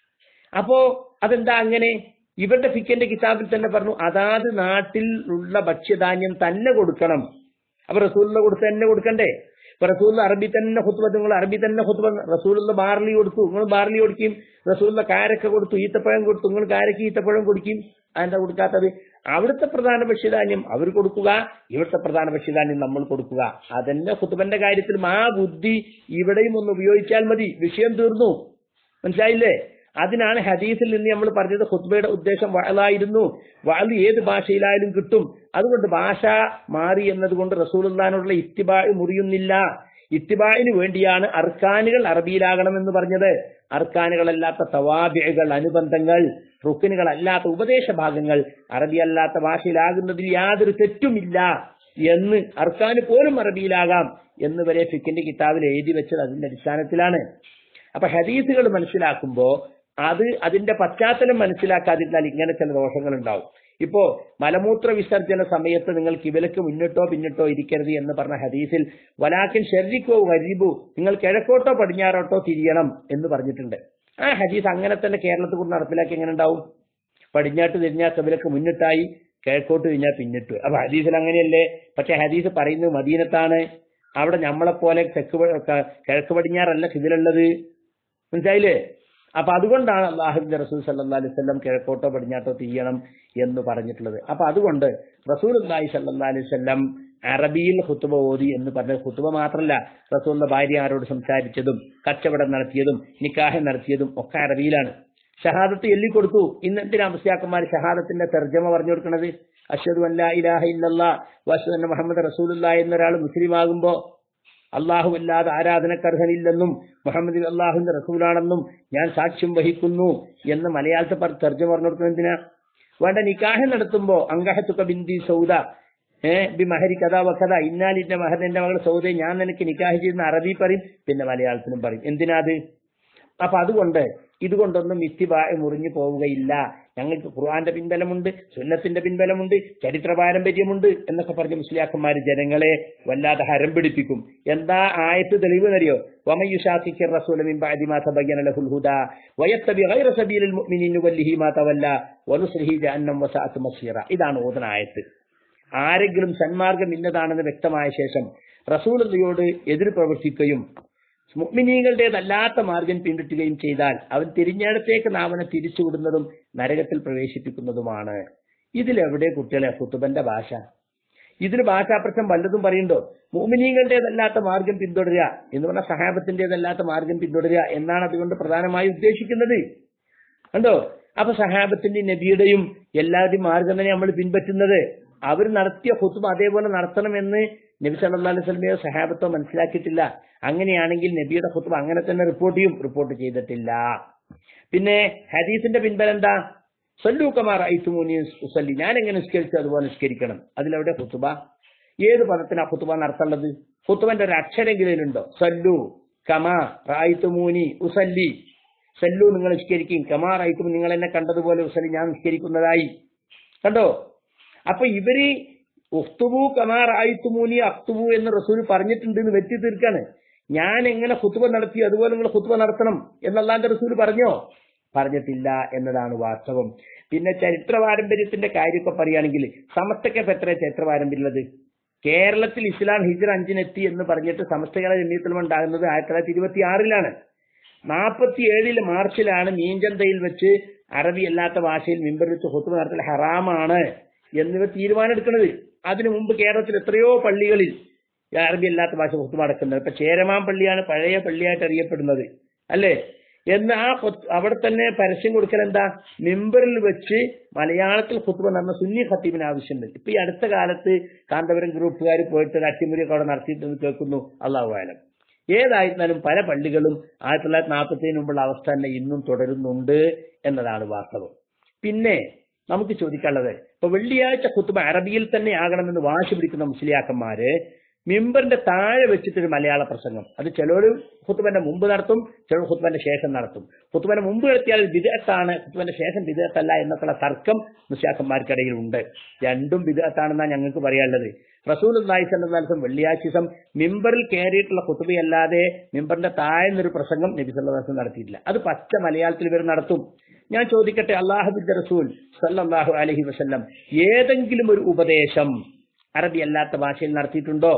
അപ്പോ അതെന്താ അങ്ങനെ ഇവരുടെ ഫിക്കന്റെ കിതാബിൽ തന്നെ പറഞ്ഞു അതാത് നാട്ടിൽ ഉള്ള ഭക്ഷ്യധാന്യം തന്നെ കൊടുക്കണം അപ്പൊ റസൂലിന്റെ കൊടുത്ത് തന്നെ കൊടുക്കണ്ടേ ഇപ്പൊ റസൂലിന് അറബി തന്നെ ഹുത്തുബ നിങ്ങൾ അറബി തന്നെ ഹുത്തുബ റസൂലുള്ള ബാർലി കൊടുത്തു നിങ്ങൾ ബാർലി കൊടുക്കും റസൂലിന്റെ കാരക്ക കൊടുത്തു ഈത്തപ്പഴം കൊടുത്തു നിങ്ങൾ കാരക്ക് ഈത്തപ്പഴം കൊടുക്കും അതെന്താ കൊടുക്കാത്തത് അവിടുത്തെ പ്രധാന ഭക്ഷ്യധാന്യം അവർ കൊടുക്കുക ഇവിടുത്തെ പ്രധാന ഭക്ഷ്യധാന്യം നമ്മൾ കൊടുക്കുക അതന്നെ ഹുത്തുബന്റെ കാര്യത്തിലും ആ ബുദ്ധി ഇവിടെയും ഒന്ന് ഉപയോഗിച്ചാൽ മതി വിഷയം തീർന്നു മനസ്സിലായില്ലേ അതിനാണ് ഹദീസിൽ നിന്ന് നമ്മൾ പറഞ്ഞത് ഖുത്ബയുടെ ഉദ്ദേശം വഴലായിരുന്നു വഴൽ ഏത് ഭാഷയിലായാലും കിട്ടും അതുകൊണ്ട് ഭാഷ മാറി എന്നതുകൊണ്ട് റസൂലുള്ളാനുള്ള ഇത്തിബാ മുറിയുന്നില്ല ഇത്തിബായിന് വേണ്ടിയാണ് അർക്കാനുകൾ അറബിയിലാകണമെന്ന് പറഞ്ഞത് അർക്കാനുകളല്ലാത്ത തവാബികൾ അനുബന്ധങ്ങൾ റുക്കിനുകളല്ലാത്ത ഉപദേശ ഭാഗങ്ങൾ അറബി അല്ലാത്ത ഭാഷയിലാകുന്നതിൽ യാതൊരു തെറ്റുമില്ല എന്ന് അർക്കാന് പോലും അറബിയിലാകാം എന്ന് വരെ ഫിക്കിന്റെ കിതാബിൽ എഴുതി വെച്ചത് അതിന്റെ അടിസ്ഥാനത്തിലാണ് അപ്പൊ ഹദീസുകൾ മനസ്സിലാക്കുമ്പോ അത് അതിന്റെ പശ്ചാത്തലം മനസ്സിലാക്കാതിരുന്നാൽ ഇങ്ങനെ ചില ദോഷങ്ങൾ ഉണ്ടാവും ഇപ്പോ മലമൂത്ര വിസർജന സമയത്ത് നിങ്ങൾ കിബിലക്ക് മുന്നിട്ടോ പിന്നിട്ടോ ഇരിക്കരുത് എന്ന് പറഞ്ഞ ഹദീസിൽ വലാക്കിൻ ഷെറിക്കോ വരിബു നിങ്ങൾ കിഴക്കോട്ടോ പടിഞ്ഞാറോട്ടോ തിരിയണം എന്ന് പറഞ്ഞിട്ടുണ്ട് ആ ഹദീസ് അങ്ങനെ തന്നെ കേരളത്തിൽ കൂടി നടപ്പിലാക്കി എങ്ങനെ ഉണ്ടാവും പടിഞ്ഞാട്ട് തിരിഞ്ഞാൽ കിബിലക്ക് മുന്നിട്ടായി കിഴക്കോട്ട് തിരിഞ്ഞാൽ പിന്നിട്ട് അപ്പൊ ഹദീസിൽ അങ്ങനെയല്ലേ പക്ഷെ ഹദീസ് പറയുന്നത് മദീനത്താണ് അവിടെ നമ്മളെ പോലെ തെക്ക് പ- ക- കിഴക്ക് പടിഞ്ഞാറല്ല കിബിലുള്ളത് മനസ്സിലായില്ലേ അപ്പൊ അതുകൊണ്ടാണ് അള്ളാഹുബിന്റെ റസൂൽ സല്ലാ അലൈഹി സ്വല്ലം കിഴക്കോട്ടോ പടിഞ്ഞാട്ടോ തിരിയണം എന്ന് പറഞ്ഞിട്ടുള്ളത് അപ്പൊ അതുകൊണ്ട് റസൂൽ അള്ളാഹി സല്ലാ അലൈഹി സ്വല്ലം അറബിയിൽ ഹുത്തുബ ഓതി എന്ന് പറഞ്ഞത് ഹുത്തുബ മാത്രമല്ല റസൂലിന്റെ ഭാര്യ ആരോട് സംസാരിച്ചതും കച്ചവടം നടത്തിയതും നിക്കാഹം നടത്തിയതും ഒക്കെ അറബിയിലാണ് ഷഹാദത്ത് എല്ലി കൊടുത്തു ഇന്ന് എന്തിനാ മുസ്ലിയാക്കന്മാർ ഷഹാദത്തിന്റെ തർജ്ജമ പറഞ്ഞു കൊടുക്കുന്നത് അഷദു അല്ലാ ഇലാഹ ഇല്ലല്ലാ വഷദ് മുഹമ്മദ് റസൂലുള്ള എന്നൊരാൾ മുസ്ലിം ആകുമ്പോ അള്ളാഹു അല്ലാതെ ആരാധനക്കർഹനില്ലെന്നും മുഹമ്മദ് അള്ളാഹുവിന്റെ റസൂലാണെന്നും ഞാൻ സാക്ഷ്യം വഹിക്കുന്നു എന്ന് മലയാളത്തിൽ പറ തർജ്ജമ പറഞ്ഞു കൊടുക്കുന്നത് എന്തിനാ വേണ്ട നിക്കാഹ് നടത്തുമ്പോ അങ്കഹത്തുക ബിന്ദി സൗദ ഏ ബി മഹരി കഥ വക്കഥ ഇന്നാലിന്റെ മഹർ എന്റെ മകൾ സൗദയെ ഞാൻ നിനക്ക് നിക്കാഹ് ചെയ്യുന്ന അറബി പറയും പിന്നെ മലയാളത്തിലും പറയും എന്തിനാ അത് അപ്പൊ അതുകൊണ്ട് ഇതുകൊണ്ടൊന്നും ഇത്തിബായ മുറിഞ്ഞു പോവുകയില്ല ഞങ്ങൾക്ക് ഖുർആന്റെ പിൻബലമുണ്ട് സുന്നത്തിന്റെ പിൻബലമുണ്ട് ചരിത്ര പാരമ്പര്യമുണ്ട് എന്നൊക്കെ പറഞ്ഞ് മുസ്ലിയാക്കന്മാർ ജനങ്ങളെ വല്ലാതെ ഹരം പിടിപ്പിക്കും എന്താ ആയത്ത് തെളിവ് അറിയോ വമയുഷാഖിക്ക് റസൂല മിൻ ബഅദി മാ തബയ്യന ലഹുൽ ഹുദാ വയത്തബി ഗൈറ സബീലിൽ മുഅ്മിനീൻ നുവല്ലിഹി മാ തവല്ല വനുസ്ലിഹി ജഹന്നം വസഅത്ത് മസീറ ഇതാണ് ഓതന ആയത്ത് ആരെങ്കിലും സന്മാർഗം ഇന്നതാണെന്ന് വ്യക്തമായ ശേഷം റസൂലയോട് എതിർ പ്രവർത്തിക്കുകയും മുഗ്മിനീകളുടേതല്ലാത്ത മാർഗം പിന്തുടരുകയും ചെയ്താൽ അവൻ തിരിഞ്ഞിടത്തേക്ക് നാമനെ തിരിച്ചുവിടുന്നതും നരകത്തിൽ പ്രവേശിപ്പിക്കുന്നതുമാണ് ഇതിലെവിടെ കുട്ടികളെ കുത്തുബന്റെ ഭാഷ ഇതിന് ഭാഷാപ്രശ്നം വല്ലതും പറയുണ്ടോ മോമിനീങ്ങളുടേതല്ലാത്ത മാർഗം പിന്തുടരുക എന്ന് പറഞ്ഞാൽ സഹാബത്തിന്റേതല്ലാത്ത മാർഗം പിന്തുടരുക എന്നാണ് അതുകൊണ്ട് പ്രധാനമായി ഉദ്ദേശിക്കുന്നത് കണ്ടോ അപ്പൊ സഹാബത്തിന്റെയും നബിയുടെയും എല്ലാവരുടെയും മാർഗം തന്നെ നമ്മൾ പിൻപറ്റുന്നത് അവർ നടത്തിയ ഹുത്തുബ അതേപോലെ നടത്തണമെന്ന് നബി സല്ലല്ലാഹു അലൈഹി വസല്ലമയോ സഹാബത്തോ മനസ്സിലാക്കിയിട്ടില്ല അങ്ങനെയാണെങ്കിൽ നബിയുടെ ഹുത്തുബ അങ്ങനെ തന്നെ റിപ്പോർട്ട് ചെയ്യും റിപ്പോർട്ട് ചെയ്തിട്ടില്ല പിന്നെ ഹദീസിന്റെ പിൻബലം എന്താ സല്ലു കമാർ ഐത്തുമൂനി ഉസല്ലി ഞാൻ എങ്ങനെ നിസ്കരിച്ചു അതുപോലെ നിസ്കരിക്കണം അതിലെവിടെ ഹുത്തുബ ഏത് പദത്തിനാ ഹുത്തുബ നടത്തേണ്ടത് ഹുത്തുബന്റെ ഒരു അക്ഷരെങ്കിലും ഉണ്ടോ സല്ലു കമാ റായിത്തുമൂനി ഉസല്ലി സല്ലു നിങ്ങൾ നിസ്കരിക്കും കമാ റായിത്തും നിങ്ങൾ എന്നെ കണ്ടതുപോലെ ഉസല്ലി ഞാൻ നിസ്കരിക്കുന്നതായി കണ്ടോ അപ്പൊ ഇവര് ഉഖ്തുബു കമാർ ആയിത്തുമൂനി അക്തുബു എന്ന് റസൂൽ പറഞ്ഞിട്ടുണ്ട് എന്ന് വെറ്റി തീർക്കാണ് ഞാൻ എങ്ങനെ ഹുത്തുബ നടത്തി അതുപോലെ നിങ്ങൾ ഹുത്തുബ നടത്തണം എന്നല്ലാന്റെ റസൂൽ പറഞ്ഞോ പറഞ്ഞിട്ടില്ല എന്നതാണ് വാസ്തവം പിന്നെ ചരിത്ര പാരമ്പര്യത്തിന്റെ കാര്യമൊക്കെ പറയുകയാണെങ്കിൽ സമസ്തക്കപ്പ് എത്ര ചരിത്ര പാരമ്പര്യമുള്ളത് കേരളത്തിൽ ഇസ്ലാം ഹിജർ അഞ്ചിനെത്തി എന്ന് പറഞ്ഞിട്ട് സമസ്തകളെ ജമീയത്തിലും ഉണ്ടാകുന്നത് ആയിരത്തി തൊള്ളായിരത്തി ഇരുപത്തി ആറിലാണ് നാൽപ്പത്തി ഏഴില് മാർച്ചിലാണ് മീൻചന്തയിൽ വെച്ച് അറബി അല്ലാത്ത ഭാഷയിൽ മിമ്പർ വെച്ച് ഹുത്തുബ നടത്തൽ ഹറാമാണ് എന്നിവ തീരുമാനമെടുക്കുന്നത് അതിനു മുമ്പ് കേരളത്തിൽ എത്രയോ പള്ളികളിൽ ഈ അറബി അല്ലാത്ത ഭാഷ ഹുത്തുബ നടക്കുന്നത് ഇപ്പൊ ചേരമാൻ പള്ളിയാണ് പഴയ പള്ളിയായിട്ട് അറിയപ്പെടുന്നത് അല്ലേ എന്ന് ആ ഹുത്ത്- അവിടെ തന്നെ പരസ്യം കൊടുക്കൽ എന്താ മിമ്പറിൽ വെച്ച് മലയാളത്തിൽ ഹുത്തുബ നടന്ന സുന്നി ഖത്തീബിന് ആവശ്യമുണ്ട് ഇപ്പൊ ഈ അടുത്ത കാലത്ത് കാന്തപുരം ഗ്രൂപ്പുകാർ പോയിട്ട് ഒരു അട്ടിമുറിയൊക്കെ അവിടെ നടത്തിയിട്ടെന്ന് കേൾക്കുന്നു അള്ളാഹു ആലം ഏതായിരുന്നാലും പല പള്ളികളും ആയിരത്തി തൊള്ളായിരത്തി നാൽപ്പത്തി മുമ്പുള്ള അവസ്ഥ തന്നെ ഇന്നും തുടരുന്നുണ്ട് എന്നതാണ് വാസ്തവം പിന്നെ നമുക്ക് ചോദിക്കാനുള്ളത് ഇപ്പൊ വെള്ളിയാഴ്ച കുത്തുബ അറബിയിൽ തന്നെ ആകണമെന്ന് വാശി പിടിക്കുന്ന മുസ്ലിയാക്കന്മാര് മിമ്പറിന്റെ താഴെ വെച്ചിട്ടൊരു മലയാള പ്രസംഗം അത് ചിലര് ഹുത്തുബന്റെ മുമ്പ് നടത്തും ചിലർ ഹുത്തുബന്റെ ശേഷം നടത്തും ഹുത്തുബന്റെ മുമ്പ് നടത്തിയാൽ വിദേഹത്താണ് ഹുത്തുബന്റെ ശേഷം വിദേഹത്തല്ല എന്നൊക്കെയുള്ള തർക്കം മുസ്ലിയാക്കന്മാർക്കിടയിൽ ഉണ്ട് രണ്ടും വിദേഹത്താണെന്നാണ് ഞങ്ങൾക്ക് പറയാനുള്ളത് റസൂൽ അള്ളാഹിസം വെള്ളിയാഴ്ച ദിവസം മിമ്പറിൽ കയറിയിട്ടുള്ള കുത്തുബയല്ലാതെ മിമ്പറിന്റെ താഴ്ന്നൊരു പ്രസംഗം നബി സല്ലാസ് നടത്തിയിട്ടില്ല അത് പച്ച മലയാളത്തിൽ ഇവർ നടത്തും ഞാൻ ചോദിക്കട്ടെ അള്ളാഹുബിന്റെ റസൂൽ സല്ലല്ലാഹു അലഹി വസല്ലം ഏതെങ്കിലും ഒരു ഉപദേശം അറബി അല്ലാത്ത ഭാഷയിൽ നടത്തിയിട്ടുണ്ടോ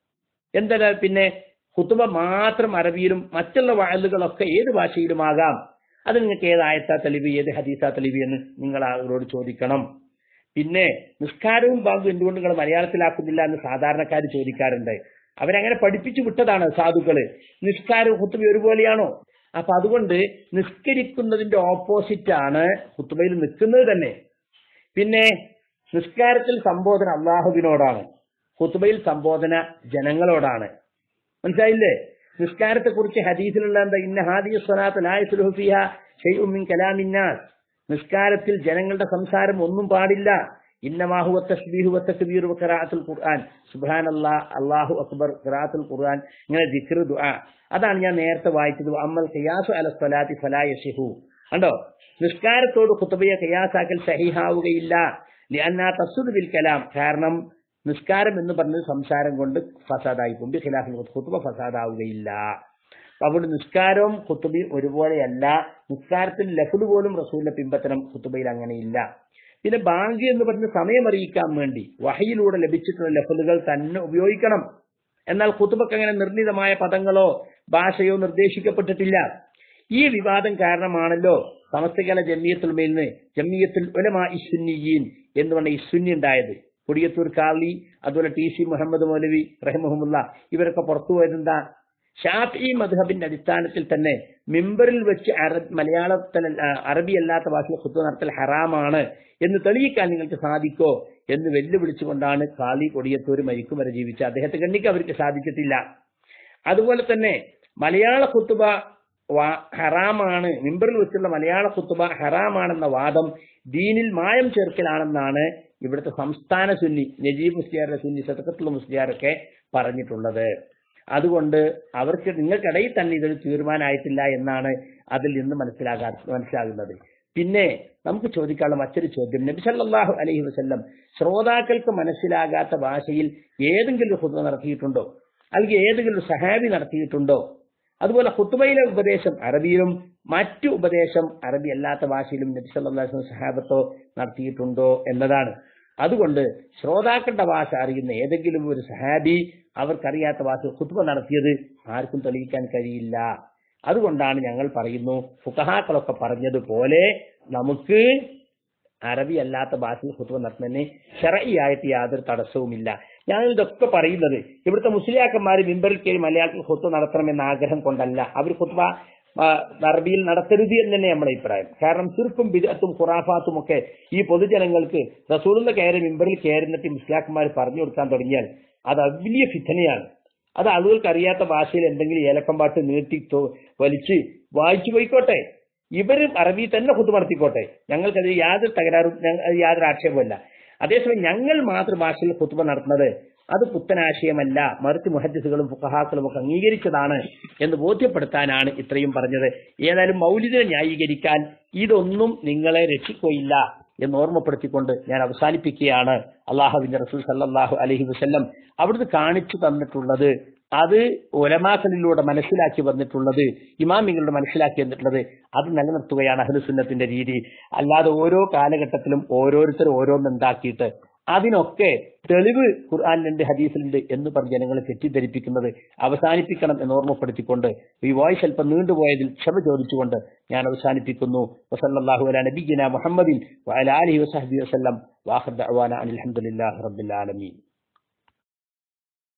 എന്താ പിന്നെ ഹുത്തുബ മാത്രം അറബിയിലും മറ്റുള്ള വായലുകളൊക്കെ ഏത് ഭാഷയിലുമാകാം അത് നിങ്ങൾക്ക് ഏത് ആയത്താ തെളിവ് ഏത് ഹദീസാ തെളിവ് എന്ന് നിങ്ങൾ അവരോട് ചോദിക്കണം പിന്നെ നിസ്കാരവും ബാങ്കും എന്തുകൊണ്ട് നിങ്ങൾ മലയാളത്തിലാക്കുന്നില്ല എന്ന് സാധാരണക്കാർ ചോദിക്കാറുണ്ട് അവരങ്ങനെ പഠിപ്പിച്ചു വിട്ടതാണ് സാധുക്കള് നിസ്കാരവും ഹുത്തുബ ഒരുപോലെയാണോ അപ്പൊ അതുകൊണ്ട് നിസ്കരിക്കുന്നതിന്റെ ഓപ്പോസിറ്റ് ആണ് ഹുത്തുബയിൽ നിൽക്കുന്നത് തന്നെ പിന്നെ നിസ്കാരത്തിൽ സംബോധന അള്ളാഹുവിനോടാണ് ഹുത്തുബയിൽ സംബോധന ജനങ്ങളോടാണ് മനസ്സിലായില്ലേ നിസ്കാരത്തെ കുറിച്ച് ഹദീസിലുള്ള എന്താ ഇന്ന ഹാദി സ്വലാത്ത് ലായസുലുഫിയ ഷെയ്ഉം മിൻ കലാമിന്നാസ് നിസ്കാരത്തിൽ ജനങ്ങളുടെ സംസാരം ഒന്നും പാടില്ല ഇന്നമാഹുവ തസ്ബീഹു വ തക്ബീറു വ ഖിറാഅത്തുൽ ഖുർആൻ സുബ്ഹാനല്ലാഹ് അല്ലാഹു അക്ബർ ഖിറാഅത്തുൽ ഖുർആൻ ഇങ്ങനെ ദിക്ർ ദുആ അതാണ് ഞാൻ നേരത്തെ വായിച്ചത് അമ്മൽ ഖിയാസു അല സ്വലാത്തി ഫലാ യസിഹു കണ്ടോ നിസ്കാരത്തോട് ഖുത്ബയെ ഖിയാസാക്കൽ സഹിഹാവുകയില്ല ലിഅന്നാ തസ്ദു ബിൽ കലാം കാരണം നിസ്കാരം എന്ന് പറഞ്ഞത് സംസാരം കൊണ്ട് ഫസാദായി പോകും ഖിലാഫിൽ ഖുത്ബ ഫസാദാവുകയില്ല അപ്പൊ അവിടെ നിസ്കാരവും ഖുത്തുബയും ഒരുപോലെയല്ല നിസ്കാരത്തിൽ ലഫുദ് പോലും റസൂലിന്റെ പിമ്പത്തനം ഖുത്തുബയിൽ അങ്ങനെയില്ല പിന്നെ ബാങ്ക് എന്ന് പറഞ്ഞ സമയം അറിയിക്കാൻ വേണ്ടി വഹയിലൂടെ ലഭിച്ചിട്ടുള്ള ലഫലുകൾ തന്നെ ഉപയോഗിക്കണം എന്നാൽ ഖുത്തുബക്ക് അങ്ങനെ നിർണിതമായ പദങ്ങളോ ഭാഷയോ നിർദ്ദേശിക്കപ്പെട്ടിട്ടില്ല ഈ വിവാദം കാരണമാണല്ലോ സമസ്തകല ജമിയത്തുൽ മേലിന് ജമിയത്തുൽ ഉലമാ ഇസുന്നിയീൻ എന്ന് പറഞ്ഞ ഇസുന്നി ഉണ്ടായത് കൊടിയത്തൂർ കാളി അതുപോലെ ടി സി മുഹമ്മദ് മൗലവി റഹിമഹമുല്ല ഇവരൊക്കെ പുറത്തു വരുന്ന ഷാഫി മദ്ഹബിന്റെ അടിസ്ഥാനത്തിൽ തന്നെ മിമ്പറിൽ വെച്ച് അറബ് മലയാളത്തിൽ അറബി അല്ലാത്ത ഭാഷയിൽ ഖുത്ബ നടത്തൽ ഹറാമാണ് എന്ന് തെളിയിക്കാൻ നിങ്ങൾക്ക് സാധിക്കോ എന്ന് വെല്ലുവിളിച്ചുകൊണ്ടാണ് കാളി കൊടിയത്തൂർ മരിക്കും വരെ ജീവിച്ച അദ്ദേഹത്തെ കണ്ണിക്ക് അവർക്ക് സാധിച്ചിട്ടില്ല അതുപോലെ തന്നെ മലയാള ഖുത്തുബ ഹറാമാണ് മിമ്പറിൽ വെച്ചുള്ള മലയാള ഖുത്തുബ ഹറാമാണെന്ന വാദം ദീനിൽ മായം ചേർക്കലാണെന്നാണ് ഇവിടുത്തെ സംസ്ഥാന സുന്നി നജീബ് മുസ്ലിയാരുടെ സുന്നി സതക്കത്തുള്ള മുസ്ലിയാരൊക്കെ പറഞ്ഞിട്ടുള്ളത് അതുകൊണ്ട് അവർക്ക് നിങ്ങൾക്കിടയിൽ തന്നെ ഇതൊരു തീരുമാനമായിട്ടില്ല എന്നാണ് അതിൽ നിന്ന് മനസ്സിലാകാ മനസ്സിലാകുന്നത് പിന്നെ നമുക്ക് ചോദിക്കാനുള്ള മറ്റൊരു ചോദ്യം നബി സല്ലല്ലാഹു അലൈഹി വസല്ലം ശ്രോതാക്കൾക്ക് മനസ്സിലാകാത്ത ഭാഷയിൽ ഏതെങ്കിലും ഹുദ്ബ നടത്തിയിട്ടുണ്ടോ അല്ലെങ്കിൽ ഏതെങ്കിലും സഹാബി നടത്തിയിട്ടുണ്ടോ അതുപോലെ ഹുത്തുബയിലെ ഉപദേശം അറബിയിലും മറ്റു ഉപദേശം അറബി അല്ലാത്ത ഭാഷയിലും നബി സല്ലല്ലാഹു അലൈഹി വസല്ലം സഹാബത്തോ നടത്തിയിട്ടുണ്ടോ എന്നതാണ് അതുകൊണ്ട് ശ്രോതാക്കളുടെ ഭാഷ അറിയുന്ന ഏതെങ്കിലും ഒരു സഹാബി അവർക്കറിയാത്ത ഭാഷ ഖുത്ബ നടത്തിയത് ആർക്കും തെളിയിക്കാൻ കഴിയില്ല അതുകൊണ്ടാണ് ഞങ്ങൾ പറയുന്നു ഫുഖഹാക്കളൊക്കെ പറഞ്ഞതുപോലെ നമുക്ക് അറബി അല്ലാത്ത ഭാഷയിൽ ഖുത്ബ നടത്തുന്നതിന് ഷറയിയായിട്ട് യാതൊരു തടസ്സവുമില്ല ഞാൻ ഇതൊക്കെ പറയുന്നത് ഇവിടുത്തെ മുസ്ലിയാക്കന്മാർ മിമ്പറിൽ കയറി മലയാളത്തിൽ ഖുത്ബ നടത്തണമെന്ന ആഗ്രഹം കൊണ്ടല്ല അവർ ഖുത്ബ അറബിയിൽ നടത്തരുത് എന്ന് തന്നെ നമ്മുടെ അഭിപ്രായം കാരണം ചുരുക്കും ബിദത്തും ഖുറാഫാത്തും ഒക്കെ ഈ പൊതുജനങ്ങൾക്ക് റസൂലുള്ള കയറി മിമ്പറിൽ കയറുന്നിട്ട് മുസ്ലിയാക്കന്മാർ പറഞ്ഞു കൊടുക്കാൻ തുടങ്ങിയാൽ അത് വലിയ ഫിത്തനയാണ് അത് ആളുകൾക്ക് അറിയാത്ത ഭാഷയിൽ എന്തെങ്കിലും ഏലക്കമ്പാട്ട് നീട്ടി വലിച്ച് വായിച്ചു പോയിക്കോട്ടെ ഇവരും അറബി തന്നെ കുത്തു നടത്തിക്കോട്ടെ ഞങ്ങൾക്കത് യാതൊരു തകരാറും യാതൊരു ആക്ഷേപമല്ല അതേസമയം ഞങ്ങൾ മാതൃഭാഷയിൽ കുത്തുബ നടത്തുന്നത് അത് പുത്തനാശയമല്ല മറിച്ച് മുഹദ്ദിസുകളും ഫുഖഹാക്കളും ഒക്കെ അംഗീകരിച്ചതാണ് എന്ന് ബോധ്യപ്പെടുത്താനാണ് ഇത്രയും പറഞ്ഞത് ഏതായാലും മൗലിദിനെ ന്യായീകരിക്കാൻ ഇതൊന്നും നിങ്ങളെ രക്ഷിക്കുകയില്ല എന്ന് ഓർമ്മപ്പെടുത്തിക്കൊണ്ട് ഞാൻ അവസാനിപ്പിക്കുകയാണ് അള്ളാഹുവിന്റെ റസൂൽ സല്ലാഹു അലഹി വസ്ല്ലം അവിടുന്ന് കാണിച്ചു തന്നിട്ടുള്ളത് അത് ഒലമാക്കളിലൂടെ മനസ്സിലാക്കി വന്നിട്ടുള്ളത് ഇമാമിങ്ങളുടെ മനസ്സിലാക്കി വന്നിട്ടുള്ളത് അത് നിലനിർത്തുകയാണ് അഹ്ലുസുന്നത്തിന്റെ രീതി അല്ലാതെ ഓരോ കാലഘട്ടത്തിലും ഓരോരുത്തരും ഓരോന്നുണ്ടാക്കിയിട്ട് അതിനൊക്കെ തെളിവ് ഖുർആാനിലുണ്ട് ഹദീസിലുണ്ട് എന്ന് പറഞ്ഞ് ജനങ്ങളെ തെറ്റിദ്ധരിപ്പിക്കുന്നത് അവസാനിപ്പിക്കണം എന്ന് ഓർമ്മപ്പെടുത്തിക്കൊണ്ട് ഈ വോയിസ് അല്പം നീണ്ടുപോയതിൽ ക്ഷമ ചോദിച്ചുകൊണ്ട് ഞാൻ അവസാനിപ്പിക്കുന്നു വസല്ലാഹു അല നബിഗിന മുഹമ്മദിൻ വഅല ആലിഹി വസഹബി വസല്ലം വാഹദ് അവാന അനിൽ അലഹമുല്ലാ റബ്ബിൽ ആലമീൻ